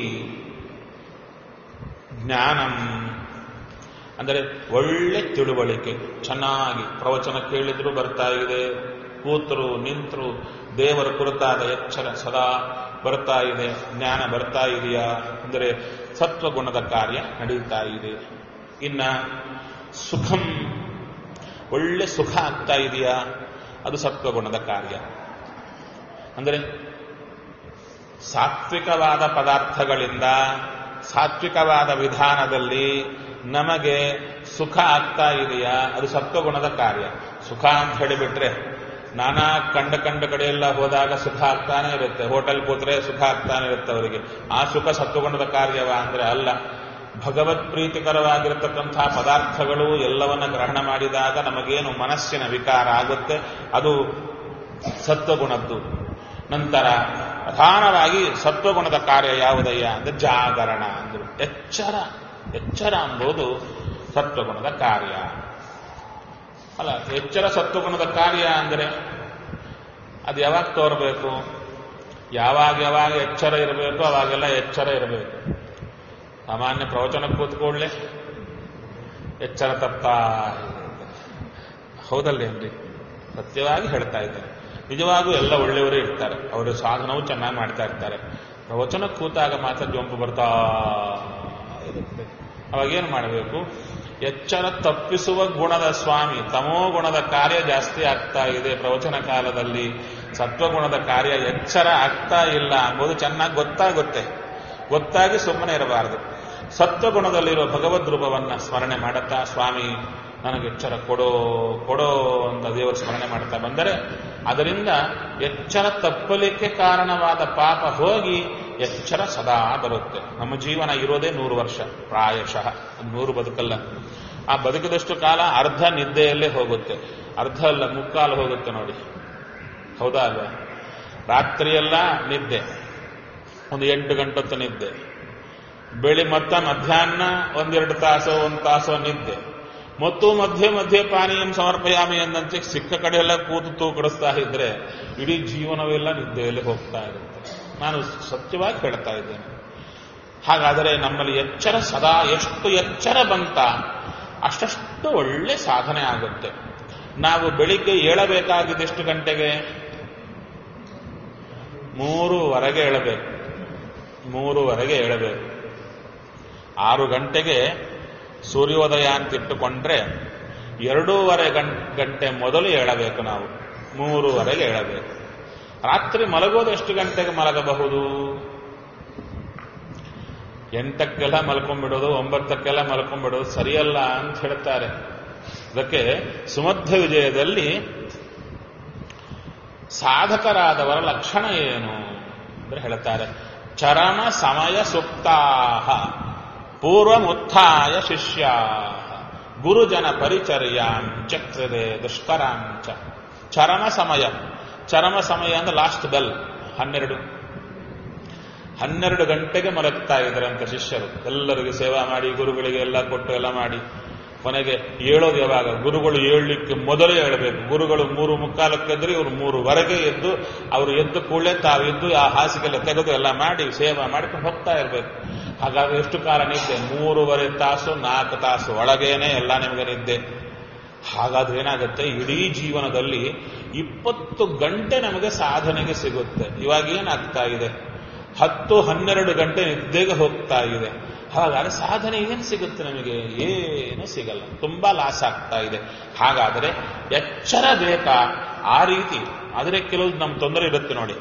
ಜ್ಞಾನಂ ಅಂದರೆ ಒಳ್ಳೆ ತಿಳುವಳಿಕೆ ಚೆನ್ನಾಗಿ ಪ್ರವಚನ ಕೇಳಿದ್ರು ಬರ್ತಾ ಇದೆ ಕೂತರು ನಿಂತರು ದೇವರ ಕುರಿತಾದ ಎಚ್ಚರ ಸದಾ ಬರ್ತಾ ಇದೆ ಜ್ಞಾನ ಬರ್ತಾ ಇದೆಯಾ ಅಂದರೆ ಸತ್ವಗುಣದ ಕಾರ್ಯ ನಡೀತಾ ಇದೆ ಇನ್ನ ಸುಖಂ ಒಳ್ಳೆ ಸುಖ ಆಗ್ತಾ ಇದೆಯಾ ಅದು ಸತ್ವಗುಣದ ಕಾರ್ಯ ಅಂದರೆ ಸಾತ್ವಿಕವಾದ ಪದಾರ್ಥಗಳಿಂದ ಸಾತ್ವಿಕವಾದ ವಿಧಾನದಲ್ಲಿ ನಮಗೆ ಸುಖ ಆಗ್ತಾ ಇದೆಯಾ ಅದು ಸತ್ವಗುಣದ ಕಾರ್ಯ ಸುಖ ಅಂತ ಹೇಳಿಬಿಟ್ರೆ ನಾನಾ ಕಂಡ ಕಂಡ ಕಡೆಯೆಲ್ಲ ಹೋದಾಗ ಸುಖ ಆಗ್ತಾನೆ ಇರುತ್ತೆ ಹೋಟೆಲ್ ಕೂತ್ರೆ ಸುಖ ಆಗ್ತಾನೆ ಇರುತ್ತೆ ಅವರಿಗೆ ಆ ಸುಖ ಸತ್ವಗುಣದ ಕಾರ್ಯವ ಅಂದ್ರೆ ಅಲ್ಲ ಭಗವತ್ ಪ್ರೀತಿಕರವಾಗಿರತಕ್ಕಂತಹ ಪದಾರ್ಥಗಳು ಎಲ್ಲವನ್ನ ಗ್ರಹಣ ಮಾಡಿದಾಗ ನಮಗೇನು ಮನಸ್ಸಿನ ವಿಕಾರ ಆಗುತ್ತೆ ಅದು ಸತ್ವಗುಣದ್ದು ನಂತರ ಪ್ರಧಾನವಾಗಿ ಸತ್ವಗುಣದ ಕಾರ್ಯ ಯಾವುದಯ್ಯ ಅಂದ್ರೆ ಜಾಗರಣ ಅಂದ್ರು ಎಚ್ಚರ ಎಚ್ಚರ ಎಂಬುದು ಸತ್ವಗುಣದ ಕಾರ್ಯ ಅಲ್ಲ ಎಚ್ಚರ ಸತ್ವಗುಣದ ಕಾರ್ಯ ಅಂದರೆ ಅದು ಯಾವಾಗ ತೋರಬೇಕು ಯಾವಾಗ ಯಾವಾಗ ಎಚ್ಚರ ಇರಬೇಕು ಅವಾಗೆಲ್ಲ ಎಚ್ಚರ ಇರಬೇಕು ಸಾಮಾನ್ಯ ಪ್ರವಚನ ಕೂತ್ಕೊಳ್ಳೆ ಎಚ್ಚರ ತಪ್ತಾ ಹೌದಲ್ಲೇನ್ರಿ ಸತ್ಯವಾಗಿ ಹೇಳ್ತಾ ಇದ್ದಾರೆ ನಿಜವಾಗೂ ಎಲ್ಲ ಒಳ್ಳೆಯವರೇ ಇರ್ತಾರೆ ಅವರ ಸಾಧನವು ಚೆನ್ನಾಗಿ ಮಾಡ್ತಾ ಇರ್ತಾರೆ ಪ್ರವಚನ ಕೂತಾಗ ಮಾತ್ರ ಜೊಂಪು ಬರ್ತಾ ಇರುತ್ತೆ ಅವಾಗೇನು ಮಾಡಬೇಕು ಎಚ್ಚರ ತಪ್ಪಿಸುವ ಗುಣದ ಸ್ವಾಮಿ ತಮೋ ಗುಣದ ಕಾರ್ಯ ಜಾಸ್ತಿ ಆಗ್ತಾ ಇದೆ ಪ್ರವಚನ ಕಾಲದಲ್ಲಿ ಸತ್ವಗುಣದ ಕಾರ್ಯ ಎಚ್ಚರ ಆಗ್ತಾ ಇಲ್ಲ ಎಂಬುದು ಚೆನ್ನಾಗಿ ಗೊತ್ತಾಗುತ್ತೆ ಗೊತ್ತಾಗಿ ಸುಮ್ಮನೆ ಇರಬಾರದು ಸತ್ವಗುಣದಲ್ಲಿರುವ ಭಗವದ್ ರೂಪವನ್ನ ಸ್ಮರಣೆ ಮಾಡುತ್ತಾ ಸ್ವಾಮಿ ನನಗೆ ಎಚ್ಚರ ಕೊಡೋ ಕೊಡೋ ಅಂತ ದೇವರ ಸ್ಮರಣೆ ಮಾಡ್ತಾ ಬಂದರೆ ಅದರಿಂದ ಎಚ್ಚರ ತಪ್ಪಲಿಕ್ಕೆ ಕಾರಣವಾದ ಪಾಪ ಹೋಗಿ ಎಚ್ಚರ ಸದಾ ಬರುತ್ತೆ ನಮ್ಮ ಜೀವನ ಇರೋದೇ ನೂರು ವರ್ಷ ಪ್ರಾಯಶಃ ನೂರು ಬದುಕಲ್ಲ ಆ ಬದುಕಿದಷ್ಟು ಕಾಲ ಅರ್ಧ ನಿದ್ದೆಯಲ್ಲೇ ಹೋಗುತ್ತೆ ಅರ್ಧ ಅಲ್ಲ ಮುಕ್ಕಾಲು ಹೋಗುತ್ತೆ ನೋಡಿ ಹೌದಾ ಅಲ್ವಾ ರಾತ್ರಿಯೆಲ್ಲ ನಿದ್ದೆ ಒಂದು ಎಂಟು ಗಂಟೊತ್ತು ನಿದ್ದೆ ಬೆಳಿ ಮತ್ತ ಮಧ್ಯಾಹ್ನ ಒಂದೆರಡು ತಾಸು ಒಂದು ತಾಸು ನಿದ್ದೆ ಮತ್ತು ಮಧ್ಯೆ ಮಧ್ಯೆ ಪಾನೀಯಂ ಸಮರ್ಪಯಾಮಿ ಎಂದಂತೆ ಸಿಕ್ಕ ಕಡೆ ಎಲ್ಲ ಕೂತು ತೂಕಡಿಸ್ತಾ ಇದ್ರೆ ಇಡೀ ಜೀವನವೆಲ್ಲ ನಿದ್ದೆಯಲ್ಲಿ ಹೋಗ್ತಾ ಇರುತ್ತೆ ನಾನು ಸತ್ಯವಾಗಿ ಹೇಳ್ತಾ ಇದ್ದೇನೆ ಹಾಗಾದರೆ ನಮ್ಮಲ್ಲಿ ಎಚ್ಚರ ಸದಾ ಎಷ್ಟು ಎಚ್ಚರ ಬಂತ ಅಷ್ಟಷ್ಟು ಒಳ್ಳೆ ಸಾಧನೆ ಆಗುತ್ತೆ ನಾವು ಬೆಳಿಗ್ಗೆ ಏಳಬೇಕಾಗಿದ್ದೆಷ್ಟು ಗಂಟೆಗೆ ಮೂರುವರೆಗೆ ಏಳಬೇಕು ಮೂರುವರೆಗೆ ಏಳಬೇಕು ಆರು ಗಂಟೆಗೆ ಸೂರ್ಯೋದಯ ಅಂತ ಇಟ್ಟುಕೊಂಡ್ರೆ ಎರಡೂವರೆ ಗಂಟೆ ಮೊದಲು ಏಳಬೇಕು ನಾವು ಮೂರುವರೆಗೆ ಏಳಬೇಕು ರಾತ್ರಿ ಮಲಗೋದು ಎಷ್ಟು ಗಂಟೆಗೆ ಮಲಗಬಹುದು ಎಂಟಕ್ಕೆಲ್ಲ ಮಲ್ಕೊಂಡ್ಬಿಡೋದು ಒಂಬತ್ತಕ್ಕೆಲ್ಲ ಮಲ್ಕೊಂಡ್ಬಿಡೋದು ಸರಿಯಲ್ಲ ಅಂತ ಹೇಳ್ತಾರೆ ಅದಕ್ಕೆ ಸುಮಧ್ಯ ವಿಜಯದಲ್ಲಿ ಸಾಧಕರಾದವರ ಲಕ್ಷಣ ಏನು ಅಂದ್ರೆ ಹೇಳ್ತಾರೆ ಚರಮ ಸಮಯ ಸುಪ್ತಾಹ ಪೂರ್ವಮುತ್ಥಾಯ ಶಿಷ್ಯ ಗುರುಜನ ಪರಿಚರ್ಯಾಂ ಚಕ್ರದೆ ದುಷ್ಕರಾಂಚ ಚರಮ ಸಮಯ ಚರಮ ಸಮಯ ಅಂದ್ರೆ ಲಾಸ್ಟ್ ಬೆಲ್ ಹನ್ನೆರಡು ಹನ್ನೆರಡು ಗಂಟೆಗೆ ಮಲಗ್ತಾ ಇದ್ರಂತೆ ಶಿಷ್ಯರು ಎಲ್ಲರಿಗೂ ಸೇವಾ ಮಾಡಿ ಗುರುಗಳಿಗೆ ಎಲ್ಲ ಕೊಟ್ಟು ಎಲ್ಲ ಮಾಡಿ ಕೊನೆಗೆ ಏಳೋದು ಯಾವಾಗ ಗುರುಗಳು ಏಳಲಿಕ್ಕೆ ಮೊದಲೇ ಹೇಳಬೇಕು ಗುರುಗಳು ಮೂರು ಮುಕ್ಕಾಲಕ್ಕೆದ್ರೆ ಇವರು ಮೂರುವರೆಗೆ ಎದ್ದು ಅವರು ಎದ್ದು ಕೂಡಲೇ ತಾವಿದ್ದು ಆ ಹಾಸಿಗೆಲ್ಲ ತೆಗೆದು ಎಲ್ಲ ಮಾಡಿ ಸೇವಾ ಮಾಡ್ಕೊಂಡು ಹೋಗ್ತಾ ಇರಬೇಕು ಹಾಗಾಗಿ ಎಷ್ಟು ಕಾಲ ನಿದ್ದೆ ಮೂರುವರೆ ತಾಸು ನಾಲ್ಕು ತಾಸು ಒಳಗೇನೆ ಎಲ್ಲ ನಿಮಗೆ ನಿದ್ದೆ ಹಾಗಾದ್ರೆ ಏನಾಗುತ್ತೆ ಇಡೀ ಜೀವನದಲ್ಲಿ ಇಪ್ಪತ್ತು ಗಂಟೆ ನಮಗೆ ಸಾಧನೆಗೆ ಸಿಗುತ್ತೆ ಇವಾಗ ಏನಾಗ್ತಾ ಇದೆ ಹತ್ತು ಹನ್ನೆರಡು ಗಂಟೆ ನಿದ್ದೆಗೆ ಹೋಗ್ತಾ ಇದೆ ಹಾಗಾದ್ರೆ ಸಾಧನೆ ಏನು ಸಿಗುತ್ತೆ ನಮಗೆ ಏನು ಸಿಗಲ್ಲ ತುಂಬಾ ಲಾಸ್ ಆಗ್ತಾ ಇದೆ ಹಾಗಾದರೆ ಎಚ್ಚರ ಬೇಕಾ ಆ ರೀತಿ ಆದರೆ ಕೆಲವು ನಮ್ಮ ತೊಂದರೆ ಇರುತ್ತೆ ನೋಡಿ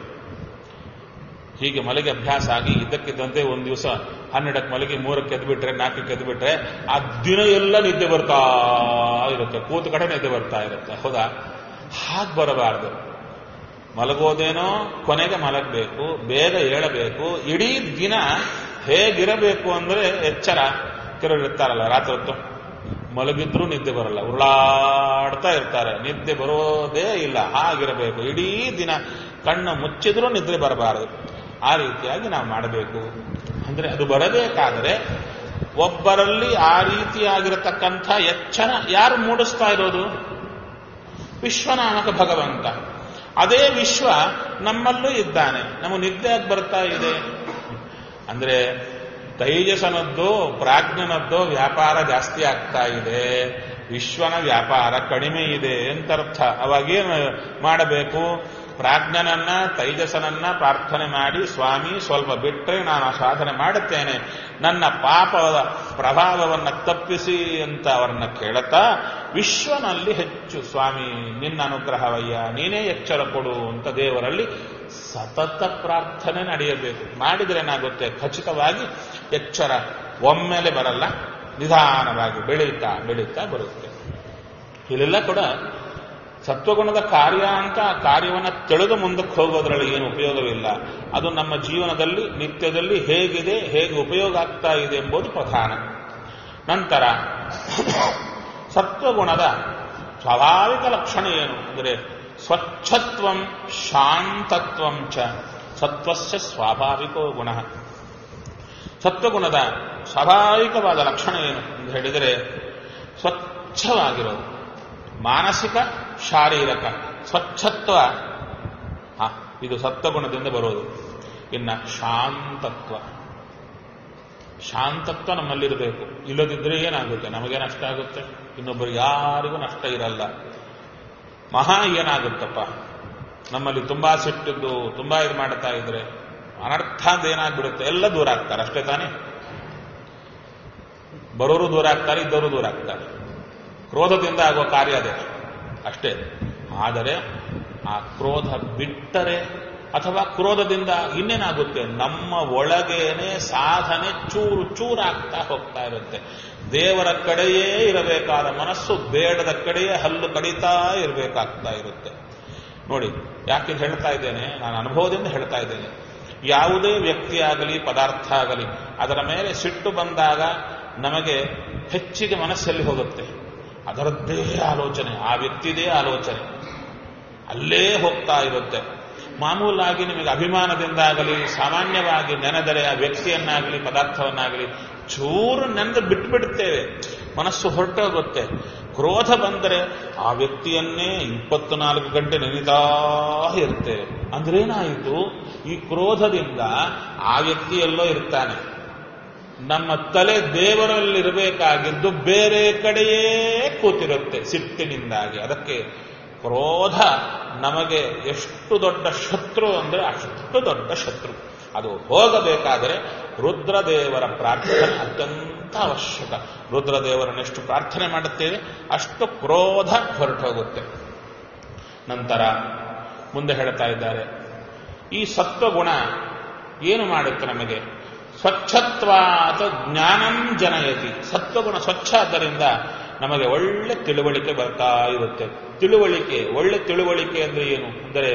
ಹೀಗೆ ಮಲಗಿ ಅಭ್ಯಾಸ ಆಗಿ ಇದ್ದಕ್ಕಿದ್ದಂತೆ ಒಂದು ದಿವಸ ಹನ್ನೆರಡಕ್ಕೆ ಮಲಗಿ ಮೂರಕ್ಕೆ ಎದ್ಬಿಟ್ರೆ ನಾಲ್ಕಕ್ಕೆ ಎದ್ಬಿಟ್ರೆ ಆ ದಿನ ಎಲ್ಲ ನಿದ್ದೆ ಬರ್ತಾ ಇರುತ್ತೆ ಕೂತು ಕಡೆ ನಿದ್ದೆ ಬರ್ತಾ ಇರುತ್ತೆ ಹೌದಾ ಹಾಗೆ ಬರಬಾರದು ಮಲಗೋದೇನೋ ಕೊನೆಗೆ ಮಲಗಬೇಕು ಬೇಗ ಏಳಬೇಕು ಇಡೀ ದಿನ ಹೇಗಿರಬೇಕು ಅಂದ್ರೆ ಎಚ್ಚರ ಕೆಲವರು ಇರ್ತಾರಲ್ಲ ರಾತ್ರಿ ಹೊತ್ತು ಮಲಗಿದ್ರೂ ನಿದ್ದೆ ಬರಲ್ಲ ಉರುಳಾಡ್ತಾ ಇರ್ತಾರೆ ನಿದ್ದೆ ಬರೋದೇ ಇಲ್ಲ ಹಾಗಿರಬೇಕು ಇಡೀ ದಿನ ಕಣ್ಣು ಮುಚ್ಚಿದ್ರೂ ನಿದ್ರೆ ಬರಬಾರದು ಆ ರೀತಿಯಾಗಿ ನಾವು ಮಾಡಬೇಕು ಅಂದ್ರೆ ಅದು ಬರಬೇಕಾದರೆ ಒಬ್ಬರಲ್ಲಿ ಆ ರೀತಿಯಾಗಿರತಕ್ಕಂಥ ಎಚ್ಚರ ಯಾರು ಮೂಡಿಸ್ತಾ ಇರೋದು ವಿಶ್ವನಾಮಕ ಭಗವಂತ ಅದೇ ವಿಶ್ವ ನಮ್ಮಲ್ಲೂ ಇದ್ದಾನೆ ನಮಗೆ ನಿದ್ದೆ ಆಗಿ ಬರ್ತಾ ಇದೆ ಅಂದ್ರೆ ತೈಜಸನದ್ದು ಪ್ರಾಜ್ಞನದ್ದು ವ್ಯಾಪಾರ ಜಾಸ್ತಿ ಆಗ್ತಾ ಇದೆ ವಿಶ್ವನ ವ್ಯಾಪಾರ ಕಡಿಮೆ ಇದೆ ಅಂತ ಅರ್ಥ ಅವಾಗೇನು ಮಾಡಬೇಕು ಪ್ರಾಜ್ಞನನ್ನ ತೈಜಸನನ್ನ ಪ್ರಾರ್ಥನೆ ಮಾಡಿ ಸ್ವಾಮಿ ಸ್ವಲ್ಪ ಬಿಟ್ಟರೆ ನಾನು ಸಾಧನೆ ಮಾಡುತ್ತೇನೆ ನನ್ನ ಪಾಪದ ಪ್ರಭಾವವನ್ನು ತಪ್ಪಿಸಿ ಅಂತ ಅವರನ್ನ ಕೇಳುತ್ತಾ ವಿಶ್ವನಲ್ಲಿ ಹೆಚ್ಚು ಸ್ವಾಮಿ ನಿನ್ನ ಅನುಗ್ರಹವಯ್ಯ ನೀನೇ ಎಚ್ಚರ ಕೊಡು ಅಂತ ದೇವರಲ್ಲಿ ಸತತ ಪ್ರಾರ್ಥನೆ ನಡೆಯಬೇಕು ಮಾಡಿದ್ರೆ ಏನಾಗುತ್ತೆ ಖಚಿತವಾಗಿ ಎಚ್ಚರ ಒಮ್ಮೆಲೆ ಬರಲ್ಲ ನಿಧಾನವಾಗಿ ಬೆಳೀತಾ ಬೆಳೀತಾ ಬರುತ್ತೆ ಇಲ್ಲೆಲ್ಲ ಕೂಡ ಸತ್ವಗುಣದ ಕಾರ್ಯ ಅಂತ ಆ ಕಾರ್ಯವನ್ನು ತಿಳಿದು ಮುಂದಕ್ಕೆ ಹೋಗೋದ್ರಲ್ಲಿ ಏನು ಉಪಯೋಗವಿಲ್ಲ ಅದು ನಮ್ಮ ಜೀವನದಲ್ಲಿ ನಿತ್ಯದಲ್ಲಿ ಹೇಗಿದೆ ಹೇಗೆ ಉಪಯೋಗ ಆಗ್ತಾ ಇದೆ ಎಂಬುದು ಪ್ರಧಾನ ನಂತರ ಸತ್ವಗುಣದ ಸ್ವಾಭಾವಿಕ ಲಕ್ಷಣ ಏನು ಅಂದರೆ ಸ್ವಚ್ಛತ್ವಂ ಶಾಂತತ್ವಂ ಚ ಸತ್ವಸ್ಯ ಸ್ವಾಭಾವಿಕೋ ಗುಣ ಸತ್ವಗುಣದ ಸ್ವಾಭಾವಿಕವಾದ ಲಕ್ಷಣ ಏನು ಎಂದು ಹೇಳಿದರೆ ಸ್ವಚ್ಛವಾಗಿರೋದು ಮಾನಸಿಕ ಶಾರೀರಿಕ ಸ್ವಚ್ಛತ್ವ ಹ, ಇದು ಸತ್ವಗುಣದಿಂದ ಬರೋದು ಇನ್ನ ಶಾಂತತ್ವ ಶಾಂತತ್ವ ನಮ್ಮಲ್ಲಿರಬೇಕು ಇಲ್ಲದಿದ್ದರೆ ಏನಾಗುತ್ತೆ ನಮಗೆ ನಷ್ಟ ಆಗುತ್ತೆ ಇನ್ನೊಬ್ಬರು ಯಾರಿಗೂ ನಷ್ಟ ಇರಲ್ಲ ಮಹಾ ಏನಾಗುತ್ತಪ್ಪ ನಮ್ಮಲ್ಲಿ ತುಂಬಾ ಸಿಟ್ಟಿದ್ದು ತುಂಬಾ ಇದು ಮಾಡ್ತಾ ಇದ್ರೆ ಅನರ್ಥ ಏನಾಗ್ಬಿಡುತ್ತೆ ಎಲ್ಲ ದೂರ ಆಗ್ತಾರೆ ಅಷ್ಟೇ ತಾನೇ ಬರೋರು ದೂರ ಆಗ್ತಾರೆ ಇದ್ದವರು ದೂರ ಆಗ್ತಾರೆ ಕ್ರೋಧದಿಂದ ಆಗುವ ಕಾರ್ಯ ಅದೇ ಅಷ್ಟೇ ಆದರೆ ಆ ಕ್ರೋಧ ಬಿಟ್ಟರೆ ಅಥವಾ ಕ್ರೋಧದಿಂದ ಇನ್ನೇನಾಗುತ್ತೆ ನಮ್ಮ ಒಳಗೇನೆ ಸಾಧನೆ ಚೂರು ಚೂರಾಗ್ತಾ ಹೋಗ್ತಾ ಇರುತ್ತೆ ದೇವರ ಕಡೆಯೇ ಇರಬೇಕಾದ ಮನಸ್ಸು ಬೇಡದ ಕಡೆಯೇ ಹಲ್ಲು ಕಡಿತಾ ಇರಬೇಕಾಗ್ತಾ ಇರುತ್ತೆ ನೋಡಿ ಯಾಕೆ ಹೇಳ್ತಾ ಇದ್ದೇನೆ ನಾನು ಅನುಭವದಿಂದ ಹೇಳ್ತಾ ಇದ್ದೇನೆ ಯಾವುದೇ ವ್ಯಕ್ತಿ ಆಗಲಿ ಪದಾರ್ಥ ಆಗಲಿ ಅದರ ಮೇಲೆ ಸಿಟ್ಟು ಬಂದಾಗ ನಮಗೆ ಹೆಚ್ಚಿಗೆ ಮನಸ್ಸಲ್ಲಿ ಹೋಗುತ್ತೆ ಅದರದ್ದೇ ಆಲೋಚನೆ ಆ ವ್ಯಕ್ತಿದೇ ಆಲೋಚನೆ ಅಲ್ಲೇ ಹೋಗ್ತಾ ಇರುತ್ತೆ ಮಾಮೂಲಾಗಿ ನಿಮಗೆ ಅಭಿಮಾನದಿಂದಾಗಲಿ ಸಾಮಾನ್ಯವಾಗಿ ನೆನೆದರೆ ಆ ವ್ಯಕ್ತಿಯನ್ನಾಗಲಿ ಪದಾರ್ಥವನ್ನಾಗಲಿ ಚೂರು ನೆನೆದು ಬಿಟ್ಬಿಡುತ್ತೇವೆ ಮನಸ್ಸು ಹೊರಟೋಗುತ್ತೆ ಕ್ರೋಧ ಬಂದರೆ ಆ ವ್ಯಕ್ತಿಯನ್ನೇ ಇಪ್ಪತ್ನಾಲ್ಕು ಗಂಟೆ ನೆನೆತಾ ಇರ್ತೇವೆ ಅಂದ್ರೇನಾಯಿತು ಈ ಕ್ರೋಧದಿಂದ ಆ ವ್ಯಕ್ತಿಯಲ್ಲೋ ಇರ್ತಾನೆ ನಮ್ಮ ತಲೆ ದೇವರಲ್ಲಿರಬೇಕಾಗಿದ್ದು ಬೇರೆ ಕಡೆಯೇ ಕೂತಿರುತ್ತೆ ಸಿಟ್ಟಿನಿಂದಾಗಿ ಅದಕ್ಕೆ ಕ್ರೋಧ ನಮಗೆ ಎಷ್ಟು ದೊಡ್ಡ ಶತ್ರು ಅಂದರೆ ಅಷ್ಟು ದೊಡ್ಡ ಶತ್ರು ಅದು ಹೋಗಬೇಕಾದರೆ ರುದ್ರದೇವರ ಪ್ರಾರ್ಥನೆ ಅತ್ಯಂತ ಅವಶ್ಯಕ ರುದ್ರದೇವರನ್ನೆಷ್ಟು ಪ್ರಾರ್ಥನೆ ಮಾಡುತ್ತೇವೆ ಅಷ್ಟು ಕ್ರೋಧ ಹೊರಟೋಗುತ್ತೆ ನಂತರ ಮುಂದೆ ಹೇಳ್ತಾ ಇದ್ದಾರೆ ಈ ಸತ್ವಗುಣ ಏನು ಮಾಡುತ್ತೆ ನಮಗೆ ಸ್ವಚ್ಛತ್ವಾತ ಜ್ಞಾನಂ ಜನಯತಿ ಸತ್ವಗುಣ ಸ್ವಚ್ಛ ಆದ್ದರಿಂದ ನಮಗೆ ಒಳ್ಳೆ ತಿಳುವಳಿಕೆ ಬರ್ತಾ ಇರುತ್ತೆ ತಿಳುವಳಿಕೆ ಒಳ್ಳೆ ತಿಳುವಳಿಕೆ ಅಂದ್ರೆ ಏನು ಅಂದರೆ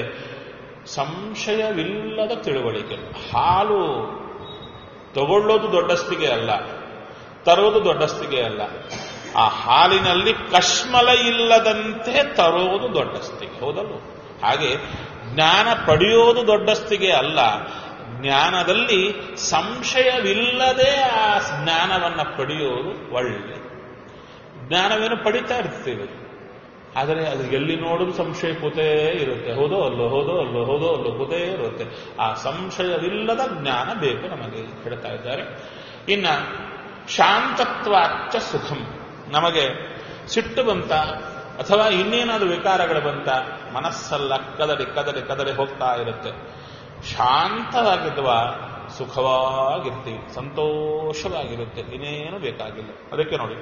ಸಂಶಯವಿಲ್ಲದ ತಿಳುವಳಿಕೆ ಹಾಲು ತಗೊಳ್ಳೋದು ದೊಡ್ಡಸ್ತಿಗೆ ಅಲ್ಲ ತರೋದು ದೊಡ್ಡಸ್ತಿಗೆ ಅಲ್ಲ ಆ ಹಾಲಿನಲ್ಲಿ ಕಶ್ಮಲ ಇಲ್ಲದಂತೆ ತರೋದು ದೊಡ್ಡಸ್ತಿಗೆ ಹೌದಲ್ವ ಹಾಗೆ ಜ್ಞಾನ ಪಡೆಯೋದು ದೊಡ್ಡಸ್ತಿಗೆ ಅಲ್ಲ ಜ್ಞಾನದಲ್ಲಿ ಸಂಶಯವಿಲ್ಲದೆ ಆ ಜ್ಞಾನವನ್ನು ಪಡೆಯೋದು ಒಳ್ಳೆ ಜ್ಞಾನವೇನು ಪಡಿತಾ ಇರ್ತೀವಿ ಆದರೆ ಅದು ಎಲ್ಲಿ ನೋಡಿದ್ರು ಸಂಶಯ ಕೂತೇ ಇರುತ್ತೆ ಹೌದೋ ಅಲ್ಲೋ ಹೌದೋ ಅಲ್ಲೋ ಹೌದೋ ಅಲ್ಲೋ ಕೂತೇ ಇರುತ್ತೆ ಆ ಸಂಶಯವಿಲ್ಲದ ಜ್ಞಾನ ಬೇಕು ನಮಗೆ ಹೇಳ್ತಾ ಇದ್ದಾರೆ ಇನ್ನ ಶಾಂತತ್ವಾಚ್ಚ ಸುಖಂ ನಮಗೆ ಸಿಟ್ಟು ಬಂತ ಅಥವಾ ಇನ್ನೇನಾದ್ರೂ ವಿಕಾರಗಳು ಬಂತ ಮನಸ್ಸಲ್ಲ ಕದಡಿ ಕದಡಿ ಕದಡಿ ಹೋಗ್ತಾ ಇರುತ್ತೆ ಶಾಂತವಾಗಿದ್ವ ಸುಖವಾಗಿರ್ತೀವಿ ಸಂತೋಷವಾಗಿರುತ್ತೆ ಇನ್ನೇನು ಬೇಕಾಗಿಲ್ಲ ಅದಕ್ಕೆ ನೋಡಿ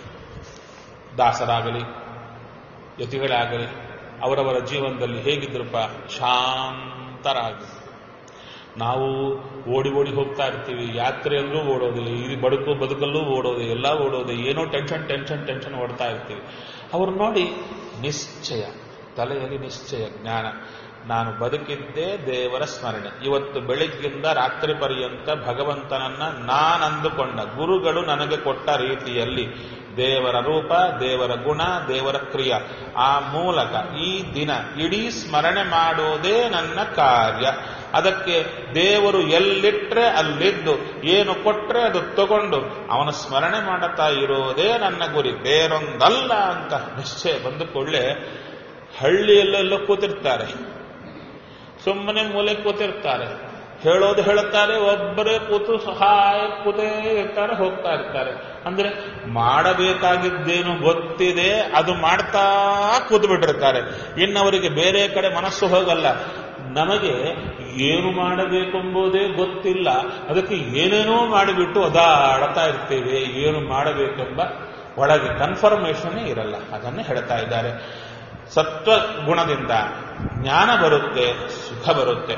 ದಾಸರಾಗಲಿ ಯತಿಗಳಾಗಲಿ ಅವರವರ ಜೀವನದಲ್ಲಿ ಹೇಗಿದ್ರಪ್ಪ ಶಾಂತರಾಗಿ ನಾವು ಓಡಿ ಓಡಿ ಹೋಗ್ತಾ ಇರ್ತೀವಿ ಯಾತ್ರೆಯಲ್ಲೂ ಓಡೋದು ಈ ಬದುಕು ಬದುಕಲ್ಲೂ ಓಡೋದು ಎಲ್ಲ ಓಡೋದು ಏನೋ ಟೆನ್ಷನ್ ಟೆನ್ಷನ್ ಟೆನ್ಷನ್ ಓಡ್ತಾ ಇರ್ತೀವಿ ಅವ್ರು ನೋಡಿ ನಿಶ್ಚಯ ತಲೆಯಲ್ಲಿ ನಿಶ್ಚಯ ಜ್ಞಾನ ನಾನು ಬದುಕಿದ್ದೇ ದೇವರ ಸ್ಮರಣೆ ಇವತ್ತು ಬೆಳಿಗ್ಗಿಂದ ರಾತ್ರಿ ಪರ್ಯಂತ ಭಗವಂತನನ್ನ ನಾನಂದುಕೊಂಡ ಗುರುಗಳು ನನಗೆ ಕೊಟ್ಟ ರೀತಿಯಲ್ಲಿ ದೇವರ ರೂಪ ದೇವರ ಗುಣ ದೇವರ ಕ್ರಿಯ ಆ ಮೂಲಕ ಈ ದಿನ ಇಡೀ ಸ್ಮರಣೆ ಮಾಡೋದೇ ನನ್ನ ಕಾರ್ಯ ಅದಕ್ಕೆ ದೇವರು ಎಲ್ಲಿಟ್ರೆ ಅಲ್ಲಿದ್ದು ಏನು ಕೊಟ್ರೆ ಅದು ತಗೊಂಡು ಅವನ ಸ್ಮರಣೆ ಮಾಡುತ್ತಾ ಇರೋದೇ ನನ್ನ ಗುರಿ ಬೇರೊಂದಲ್ಲ ಅಂತ ನಿಶ್ಚಯ ಬಂದುಕೊಳ್ಳೆ ಹಳ್ಳಿಯಲ್ಲೆಲ್ಲೋ ಕೂತಿರ್ತಾರೆ ಸುಮ್ಮನೆ ಮೂಲೆ ಕೂತಿರ್ತಾರೆ ಹೇಳೋದು ಹೇಳುತ್ತಾರೆ ಒಬ್ಬರೇ ಕೂತು ಸಹಾಯ ಕೂತೇ ಇರ್ತಾರೆ ಹೋಗ್ತಾ ಇರ್ತಾರೆ ಅಂದ್ರೆ ಮಾಡಬೇಕಾಗಿದ್ದೇನು ಗೊತ್ತಿದೆ ಅದು ಮಾಡ್ತಾ ಕೂತು ಬಿಟ್ಟಿರ್ತಾರೆ ಇನ್ನವರಿಗೆ ಬೇರೆ ಕಡೆ ಮನಸ್ಸು ಹೋಗಲ್ಲ ನಮಗೆ ಏನು ಮಾಡಬೇಕೆಂಬುದೇ ಗೊತ್ತಿಲ್ಲ ಅದಕ್ಕೆ ಏನೇನೋ ಮಾಡಿಬಿಟ್ಟು ಒದಾಡ್ತಾ ಇರ್ತೇವೆ ಏನು ಮಾಡಬೇಕೆಂಬ ಒಳಗೆ ಕನ್ಫರ್ಮೇಷನ್ ಇರಲ್ಲ ಅದನ್ನೇ ಹೇಳ್ತಾ ಇದ್ದಾರೆ ಸತ್ವ ಗುಣದಿಂದ ಜ್ಞಾನ ಬರುತ್ತೆ ಸುಖ ಬರುತ್ತೆ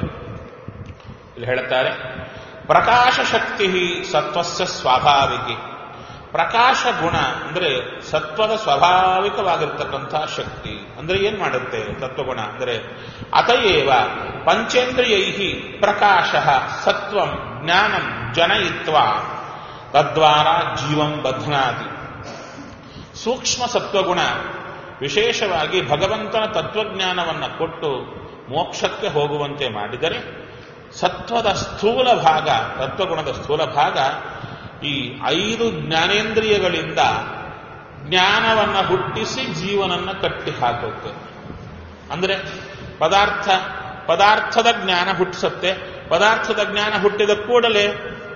ಇಲ್ಲಿ ಹೇಳ್ತಾರೆ ಪ್ರಕಾಶ ಶಕ್ತಿ ಸತ್ವಸ್ಯ ಸ್ವಾಭಾವಿಕಿ ಪ್ರಕಾಶ ಗುಣ ಅಂದ್ರೆ ಸತ್ವದ ಸ್ವಾಭಾವಿಕವಾಗಿರ್ತಕ್ಕಂಥ ಶಕ್ತಿ ಅಂದ್ರೆ ಏನ್ ಮಾಡುತ್ತೆ ಸತ್ವಗುಣ ಅಂದ್ರೆ ಅತಯೇವ ಪಂಚೇಂದ್ರಿಯೈ ಪ್ರಕಾಶ ಸತ್ವಂ ಜ್ಞಾನಂ ಜನಯಿತ್ವ ತದ್ವಾರ ಜೀವಂ ಬಧ್ನಾತಿ ಸೂಕ್ಷ್ಮ ಸತ್ವಗುಣ ವಿಶೇಷವಾಗಿ ಭಗವಂತನ ತತ್ವಜ್ಞಾನವನ್ನು ಕೊಟ್ಟು ಮೋಕ್ಷಕ್ಕೆ ಹೋಗುವಂತೆ ಮಾಡಿದರೆ ಸತ್ವದ ಸ್ಥೂಲ ಭಾಗ ತತ್ವಗುಣದ ಸ್ಥೂಲ ಭಾಗ ಈ ಐದು ಜ್ಞಾನೇಂದ್ರಿಯಗಳಿಂದ ಜ್ಞಾನವನ್ನು ಹುಟ್ಟಿಸಿ ಜೀವನನ್ನ ಕಟ್ಟಿ ಹಾಕುತ್ತೆ ಅಂದ್ರೆ ಪದಾರ್ಥ ಪದಾರ್ಥದ ಜ್ಞಾನ ಹುಟ್ಟಿಸುತ್ತೆ ಪದಾರ್ಥದ ಜ್ಞಾನ ಹುಟ್ಟಿದ ಕೂಡಲೇ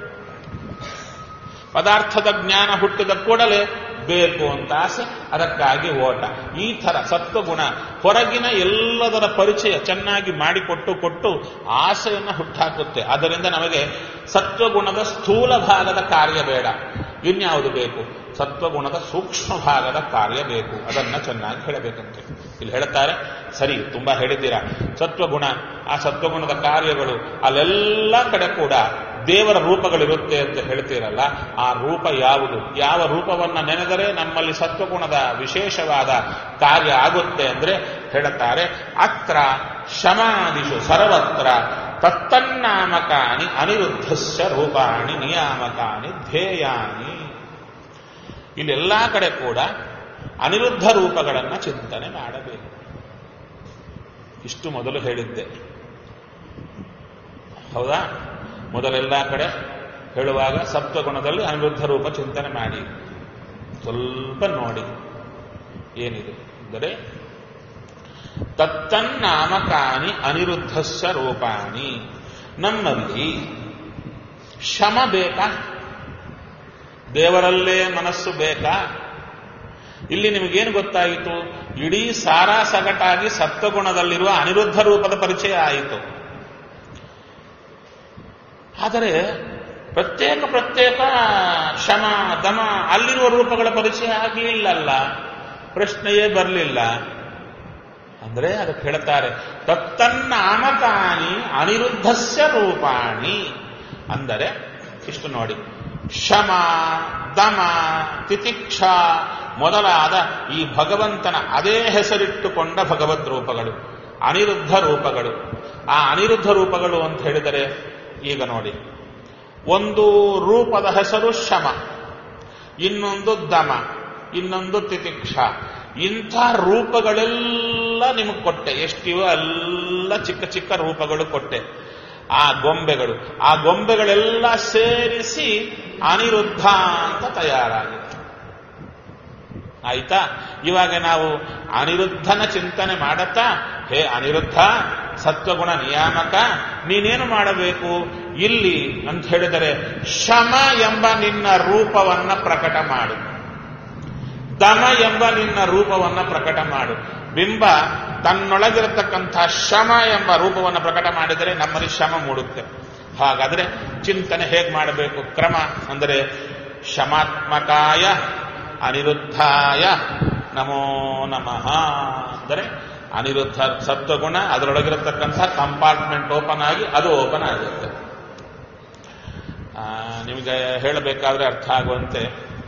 ಪದಾರ್ಥದ ಜ್ಞಾನ ಹುಟ್ಟಿದ ಕೂಡಲೇ ಬೇಕು ಅಂತ ಆಸೆ ಅದಕ್ಕಾಗಿ ಓಟ ಈ ತರ ಸತ್ವಗುಣ ಹೊರಗಿನ ಎಲ್ಲದರ ಪರಿಚಯ ಚೆನ್ನಾಗಿ ಮಾಡಿಕೊಟ್ಟು ಕೊಟ್ಟು ಆಸೆಯನ್ನು ಹುಟ್ಟಾಕುತ್ತೆ ಅದರಿಂದ ನಮಗೆ ಸತ್ವಗುಣದ ಸ್ಥೂಲ ಭಾಗದ ಕಾರ್ಯ ಬೇಡ ಇನ್ಯಾವುದು ಬೇಕು ಸತ್ವಗುಣದ ಸೂಕ್ಷ್ಮ ಭಾಗದ ಕಾರ್ಯ ಬೇಕು ಅದನ್ನ ಚೆನ್ನಾಗಿ ಹೇಳಬೇಕಂತೆ ಇಲ್ಲಿ ಹೇಳ್ತಾರೆ ಸರಿ ತುಂಬಾ ಹೇಳಿದ್ದೀರಾ ಸತ್ವಗುಣ ಆ ಸತ್ವಗುಣದ ಕಾರ್ಯಗಳು ಅಲ್ಲೆಲ್ಲ ಕಡೆ ಕೂಡ ದೇವರ ರೂಪಗಳಿರುತ್ತೆ ಅಂತ ಹೇಳ್ತೀರಲ್ಲ ಆ ರೂಪ ಯಾವುದು ಯಾವ ರೂಪವನ್ನ ನೆನೆದರೆ ನಮ್ಮಲ್ಲಿ ಸತ್ವಗುಣದ ವಿಶೇಷವಾದ ಕಾರ್ಯ ಆಗುತ್ತೆ ಅಂದ್ರೆ ಹೇಳುತ್ತಾರೆ ಅತ್ರ ಶಮಾದಿಷು ಸರ್ವತ್ರ ತತ್ತನ್ನಾಮಕಾನಿ ಅನಿರುದ್ಧಸ್ಯ ರೂಪಾಣಿ ನಿಯಾಮಕಾನಿ ಧ್ಯೇಯಾನಿ ಇಲ್ಲೆಲ್ಲ ಕಡೆ ಕೂಡ ಅನಿರುದ್ಧ ರೂಪಗಳನ್ನು ಚಿಂತನೆ ಮಾಡಬೇಕು ಇಷ್ಟು ಮೊದಲು ಹೇಳಿದ್ದೆ ಹೌದಾ ಮೊದಲೆಲ್ಲ ಕಡೆ ಹೇಳುವಾಗ ಸಪ್ತಗುಣದಲ್ಲಿ ಅನಿರುದ್ಧ ರೂಪ ಚಿಂತನೆ ಮಾಡಿ ಸ್ವಲ್ಪ ನೋಡಿ ಏನಿದೆ ಅಂದರೆ ತತ್ತನ್ನಾಮಕಾನಿ ಅನಿರುದ್ಧಸ್ಯ ರೂಪಾಣಿ ನಮ್ಮಲ್ಲಿ ಶಮ ಬೇಕಾ ದೇವರಲ್ಲೇ ಮನಸ್ಸು ಬೇಕಾ ಇಲ್ಲಿ ನಿಮಗೇನು ಗೊತ್ತಾಯಿತು ಇಡೀ ಸಾರಾ ಸಗಟಾಗಿ ಸತ್ವಗುಣದಲ್ಲಿರುವ ಅನಿರುದ್ಧ ರೂಪದ ಪರಿಚಯ ಆಯಿತು ಆದರೆ ಪ್ರತ್ಯೇಕ ಪ್ರತ್ಯೇಕ ಶಮ ದಮ ಅಲ್ಲಿರುವ ರೂಪಗಳ ಪರಿಚಯ ಆಗಲಿಲ್ಲಲ್ಲ ಪ್ರಶ್ನೆಯೇ ಬರಲಿಲ್ಲ ಅಂದ್ರೆ ಅದಕ್ಕೆ ಹೇಳ್ತಾರೆ ತತ್ತನ್ನಾಮಕಾನಿ ಅನಿರುದ್ಧಸ್ಯ ರೂಪಾಣಿ ಅಂದರೆ ಇಷ್ಟು ನೋಡಿ ಶಮ ದಮ ತಿತಿಕ್ಷ ಮೊದಲಾದ ಈ ಭಗವಂತನ ಅದೇ ಹೆಸರಿಟ್ಟುಕೊಂಡ ಭಗವದ್ ರೂಪಗಳು ಅನಿರುದ್ಧ ರೂಪಗಳು ಆ ಅನಿರುದ್ಧ ರೂಪಗಳು ಅಂತ ಹೇಳಿದರೆ ಈಗ ನೋಡಿ ಒಂದು ರೂಪದ ಹೆಸರು ಶಮ ಇನ್ನೊಂದು ದಮ ಇನ್ನೊಂದು ತಿತಿಕ್ಷ ಇಂಥ ರೂಪಗಳೆಲ್ಲ ನಿಮಗೆ ಕೊಟ್ಟೆ ಎಷ್ಟಿವೋ ಎಲ್ಲ ಚಿಕ್ಕ ಚಿಕ್ಕ ರೂಪಗಳು ಕೊಟ್ಟೆ ಆ ಗೊಂಬೆಗಳು ಆ ಗೊಂಬೆಗಳೆಲ್ಲ ಸೇರಿಸಿ ಅನಿರುದ್ಧ ಅಂತ ತಯಾರಾಗಿದೆ ಆಯ್ತಾ ಇವಾಗ ನಾವು ಅನಿರುದ್ಧನ ಚಿಂತನೆ ಮಾಡತ್ತಾ ಹೇ ಅನಿರುದ್ಧ ಸತ್ವಗುಣ ನಿಯಾಮಕ ನೀನೇನು ಮಾಡಬೇಕು ಇಲ್ಲಿ ಅಂತ ಹೇಳಿದರೆ ಶಮ ಎಂಬ ನಿನ್ನ ರೂಪವನ್ನ ಪ್ರಕಟ ಮಾಡು ದಮ ಎಂಬ ನಿನ್ನ ರೂಪವನ್ನ ಪ್ರಕಟ ಮಾಡು ಬಿಂಬ ತನ್ನೊಳಗಿರತಕ್ಕಂಥ ಶಮ ಎಂಬ ರೂಪವನ್ನು ಪ್ರಕಟ ಮಾಡಿದರೆ ನಮ್ಮಲ್ಲಿ ಶಮ ಮೂಡುತ್ತೆ ಹಾಗಾದ್ರೆ ಚಿಂತನೆ ಹೇಗೆ ಮಾಡಬೇಕು ಕ್ರಮ ಅಂದರೆ ಶಮಾತ್ಮಕಾಯ ಅನಿರುದ್ಧಾಯ ನಮೋ ನಮಃ ಅಂದರೆ ಅನಿರುದ್ಧ ಸತ್ವಗುಣ ಅದರೊಳಗಿರತಕ್ಕಂಥ ಕಂಪಾರ್ಟ್ಮೆಂಟ್ ಓಪನ್ ಆಗಿ ಅದು ಓಪನ್ ಆಗುತ್ತೆ ನಿಮಗೆ ಹೇಳಬೇಕಾದ್ರೆ ಅರ್ಥ ಆಗುವಂತೆ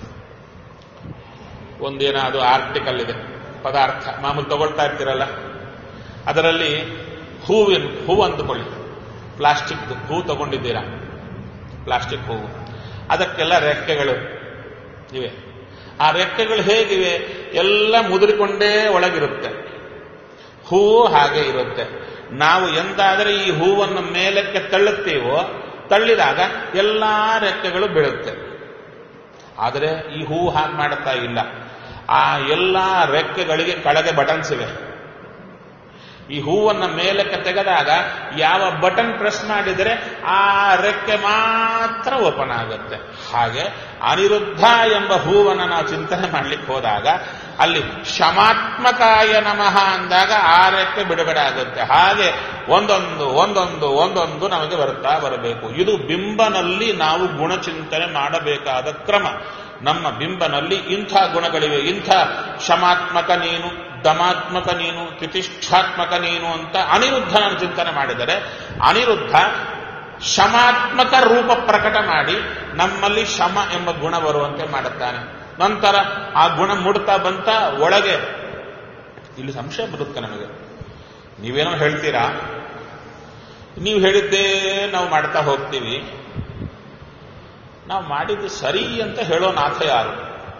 ಒಂದೇನ ಅದು ಆರ್ಟಿಕಲ್ ಇದೆ ಪದಾರ್ಥ ಮಾಮೂಲು ತಗೊಳ್ತಾ ಇರ್ತೀರಲ್ಲ ಅದರಲ್ಲಿ ಹೂವಿನ ಹೂವು ಅಂದುಕೊಳ್ಳಿ ಪ್ಲಾಸ್ಟಿಕ್ ಹೂ ತಗೊಂಡಿದ್ದೀರಾ ಪ್ಲಾಸ್ಟಿಕ್ ಹೂವು ಅದಕ್ಕೆಲ್ಲ ರೆಕ್ಕೆಗಳು ಇವೆ ಆ ರೆಕ್ಕೆಗಳು ಹೇಗಿವೆ ಎಲ್ಲ ಮುದುರಿಕೊಂಡೇ ಒಳಗಿರುತ್ತೆ ಹೂವು ಹಾಗೆ ಇರುತ್ತೆ ನಾವು ಎಂದಾದರೆ ಈ ಹೂವನ್ನು ಮೇಲಕ್ಕೆ ತಳ್ಳುತ್ತೀವೋ ತಳ್ಳಿದಾಗ ಎಲ್ಲಾ ರೆಕ್ಕೆಗಳು ಬೀಳುತ್ತೆ ಆದರೆ ಈ ಹೂವು ಹಾಗೆ ಮಾಡುತ್ತಾ ಇಲ್ಲ ಆ ಎಲ್ಲ ರೆಕ್ಕೆಗಳಿಗೆ ಕೆಳಗೆ ಬಟನ್ಸ್ ಇವೆ ಈ ಹೂವನ್ನು ಮೇಲಕ್ಕೆ ತೆಗೆದಾಗ ಯಾವ ಬಟನ್ ಪ್ರೆಸ್ ಮಾಡಿದರೆ ಆ ರೆಕ್ಕೆ ಮಾತ್ರ ಓಪನ್ ಆಗುತ್ತೆ ಹಾಗೆ ಅನಿರುದ್ಧ ಎಂಬ ಹೂವನ್ನು ನಾವು ಚಿಂತನೆ ಮಾಡ್ಲಿಕ್ಕೆ ಹೋದಾಗ ಅಲ್ಲಿ ಶಮಾತ್ಮಕಾಯ ನಮಃ ಅಂದಾಗ ಆ ರೆಕ್ಕೆ ಬಿಡುಗಡೆ ಆಗುತ್ತೆ ಹಾಗೆ ಒಂದೊಂದು ಒಂದೊಂದು ಒಂದೊಂದು ನಮಗೆ ಬರುತ್ತಾ ಬರಬೇಕು ಇದು ಬಿಂಬನಲ್ಲಿ ನಾವು ಗುಣಚಿಂತನೆ ಮಾಡಬೇಕಾದ ಕ್ರಮ ನಮ್ಮ ಬಿಂಬನಲ್ಲಿ ಇಂಥ ಗುಣಗಳಿವೆ ಇಂಥ ಶಮಾತ್ಮಕ ನೀನು ದಮಾತ್ಮಕ ನೀನು ತಿತಿಷ್ಠಾತ್ಮಕ ನೀನು ಅಂತ ಅನಿರುದ್ಧನ ಚಿಂತನೆ ಮಾಡಿದರೆ ಅನಿರುದ್ಧ ಶಮಾತ್ಮಕ ರೂಪ ಪ್ರಕಟ ಮಾಡಿ ನಮ್ಮಲ್ಲಿ ಶಮ ಎಂಬ ಗುಣ ಬರುವಂತೆ ಮಾಡುತ್ತಾನೆ ನಂತರ ಆ ಗುಣ ಮುಡ್ತಾ ಬಂತ ಒಳಗೆ ಇಲ್ಲಿ ಸಂಶಯ ಬರುತ್ತೆ ನಮಗೆ ನೀವೇನೋ ಹೇಳ್ತೀರಾ ನೀವು ಹೇಳಿದ್ದೇ ನಾವು ಮಾಡ್ತಾ ಹೋಗ್ತೀವಿ ನಾವು ಮಾಡಿದ್ದು ಸರಿ ಅಂತ ಹೇಳೋ ನಾಥ ಯಾರು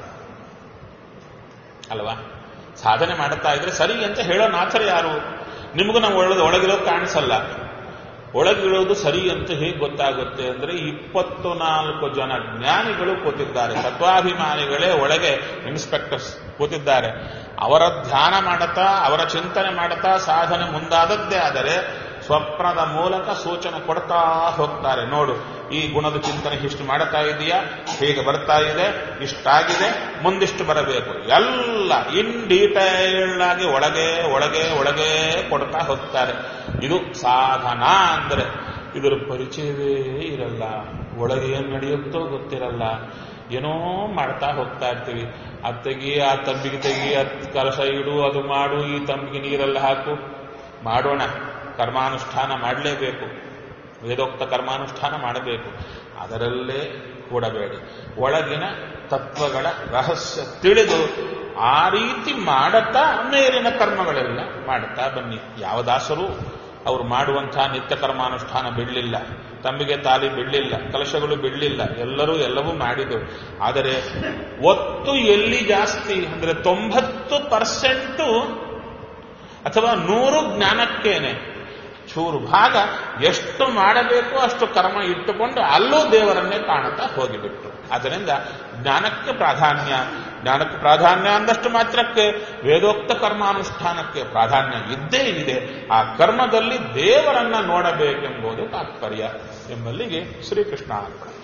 ಅಲ್ವಾ ಸಾಧನೆ ಮಾಡುತ್ತಾ ಇದ್ರೆ ಸರಿ ಅಂತ ಹೇಳೋ ನಾಥರು ಯಾರು ನಿಮಗೂ ನಾವು ಒಳಗೆ ಒಳಗಿರೋ ಕಾಣಿಸಲ್ಲ ಒಳಗಿರೋದು ಸರಿ ಅಂತ ಹೇಗೆ ಗೊತ್ತಾಗುತ್ತೆ ಅಂದ್ರೆ ಇಪ್ಪತ್ತು ನಾಲ್ಕು ಜನ ಜ್ಞಾನಿಗಳು ಕೂತಿದ್ದಾರೆ ತತ್ವಾಭಿಮಾನಿಗಳೇ ಒಳಗೆ ಇನ್ಸ್ಪೆಕ್ಟರ್ಸ್ ಕೂತಿದ್ದಾರೆ ಅವರ ಧ್ಯಾನ ಮಾಡುತ್ತಾ ಅವರ ಚಿಂತನೆ ಮಾಡುತ್ತಾ ಸಾಧನೆ ಮುಂದಾದದ್ದೇ ಆದರೆ ಸ್ವಪ್ನದ ಮೂಲಕ ಸೂಚನೆ ಕೊಡ್ತಾ ಹೋಗ್ತಾರೆ ನೋಡು ಈ ಗುಣದ ಚಿಂತನೆ ಇಷ್ಟು ಮಾಡುತ್ತಾ ಇದೆಯಾ ಹೀಗೆ ಬರ್ತಾ ಇದೆ ಇಷ್ಟಾಗಿದೆ ಮುಂದಿಷ್ಟು ಬರಬೇಕು ಎಲ್ಲ ಇನ್ ಡೀಟೈಲ್ಡ್ ಆಗಿ ಒಳಗೆ ಒಳಗೆ ಒಳಗೆ ಕೊಡ್ತಾ ಹೋಗ್ತಾರೆ ಇದು ಸಾಧನ ಅಂದ್ರೆ ಇದರ ಪರಿಚಯವೇ ಇರಲ್ಲ ಒಳಗೆ ಏನು ನಡೆಯುತ್ತೋ ಗೊತ್ತಿರಲ್ಲ ಏನೋ ಮಾಡ್ತಾ ಹೋಗ್ತಾ ಇರ್ತೀವಿ ಅದು ತೆಗಿ ಆ ತಂಬಿಗೆ ತೆಗಿ ಅದ್ ಕಲಶ ಇಡು ಅದು ಮಾಡು ಈ ತಂಬಿಗೆ ನೀರೆಲ್ಲ ಹಾಕು ಮಾಡೋಣ ಕರ್ಮಾನುಷ್ಠಾನ ಮಾಡಲೇಬೇಕು ವೇದೋಕ್ತ ಕರ್ಮಾನುಷ್ಠಾನ ಮಾಡಬೇಕು ಅದರಲ್ಲೇ ಕೂಡಬೇಡಿ ಒಳಗಿನ ತತ್ವಗಳ ರಹಸ್ಯ ತಿಳಿದು ಆ ರೀತಿ ಮಾಡುತ್ತಾ ಮೇಲಿನ ಕರ್ಮಗಳೆಲ್ಲ ಮಾಡುತ್ತಾ ಬನ್ನಿ ಯಾವ ದಾಸರು ಅವರು ಮಾಡುವಂತಹ ನಿತ್ಯ ಕರ್ಮಾನುಷ್ಠಾನ ಬಿಡಲಿಲ್ಲ ತಂಬಿಗೆ ತಾಲಿ ಬಿಡಲಿಲ್ಲ ಕಲಶಗಳು ಬಿಡಲಿಲ್ಲ ಎಲ್ಲರೂ ಎಲ್ಲವೂ ಮಾಡಿದರು ಆದರೆ ಒತ್ತು ಎಲ್ಲಿ ಜಾಸ್ತಿ ಅಂದ್ರೆ ತೊಂಬತ್ತು ಪರ್ಸೆಂಟು ಅಥವಾ ನೂರು ಜ್ಞಾನಕ್ಕೇನೆ ಚೂರು ಭಾಗ ಎಷ್ಟು ಮಾಡಬೇಕು ಅಷ್ಟು ಕರ್ಮ ಇಟ್ಟುಕೊಂಡು ಅಲ್ಲೂ ದೇವರನ್ನೇ ಕಾಣುತ್ತಾ ಹೋಗಿಬಿಟ್ರು ಅದರಿಂದ ಜ್ಞಾನಕ್ಕೆ ಪ್ರಾಧಾನ್ಯ ಜ್ಞಾನಕ್ಕೆ ಪ್ರಾಧಾನ್ಯ ಅಂದಷ್ಟು ಮಾತ್ರಕ್ಕೆ ವೇದೋಕ್ತ ಕರ್ಮಾನುಷ್ಠಾನಕ್ಕೆ ಪ್ರಾಧಾನ್ಯ ಇದ್ದೇ ಇದೆ ಆ ಕರ್ಮದಲ್ಲಿ ದೇವರನ್ನ ನೋಡಬೇಕೆಂಬುದು ತಾತ್ಪರ್ಯ ಎಂಬಲ್ಲಿಗೆ ಶ್ರೀಕೃಷ್ಣ ಅರ್ಪಣೆ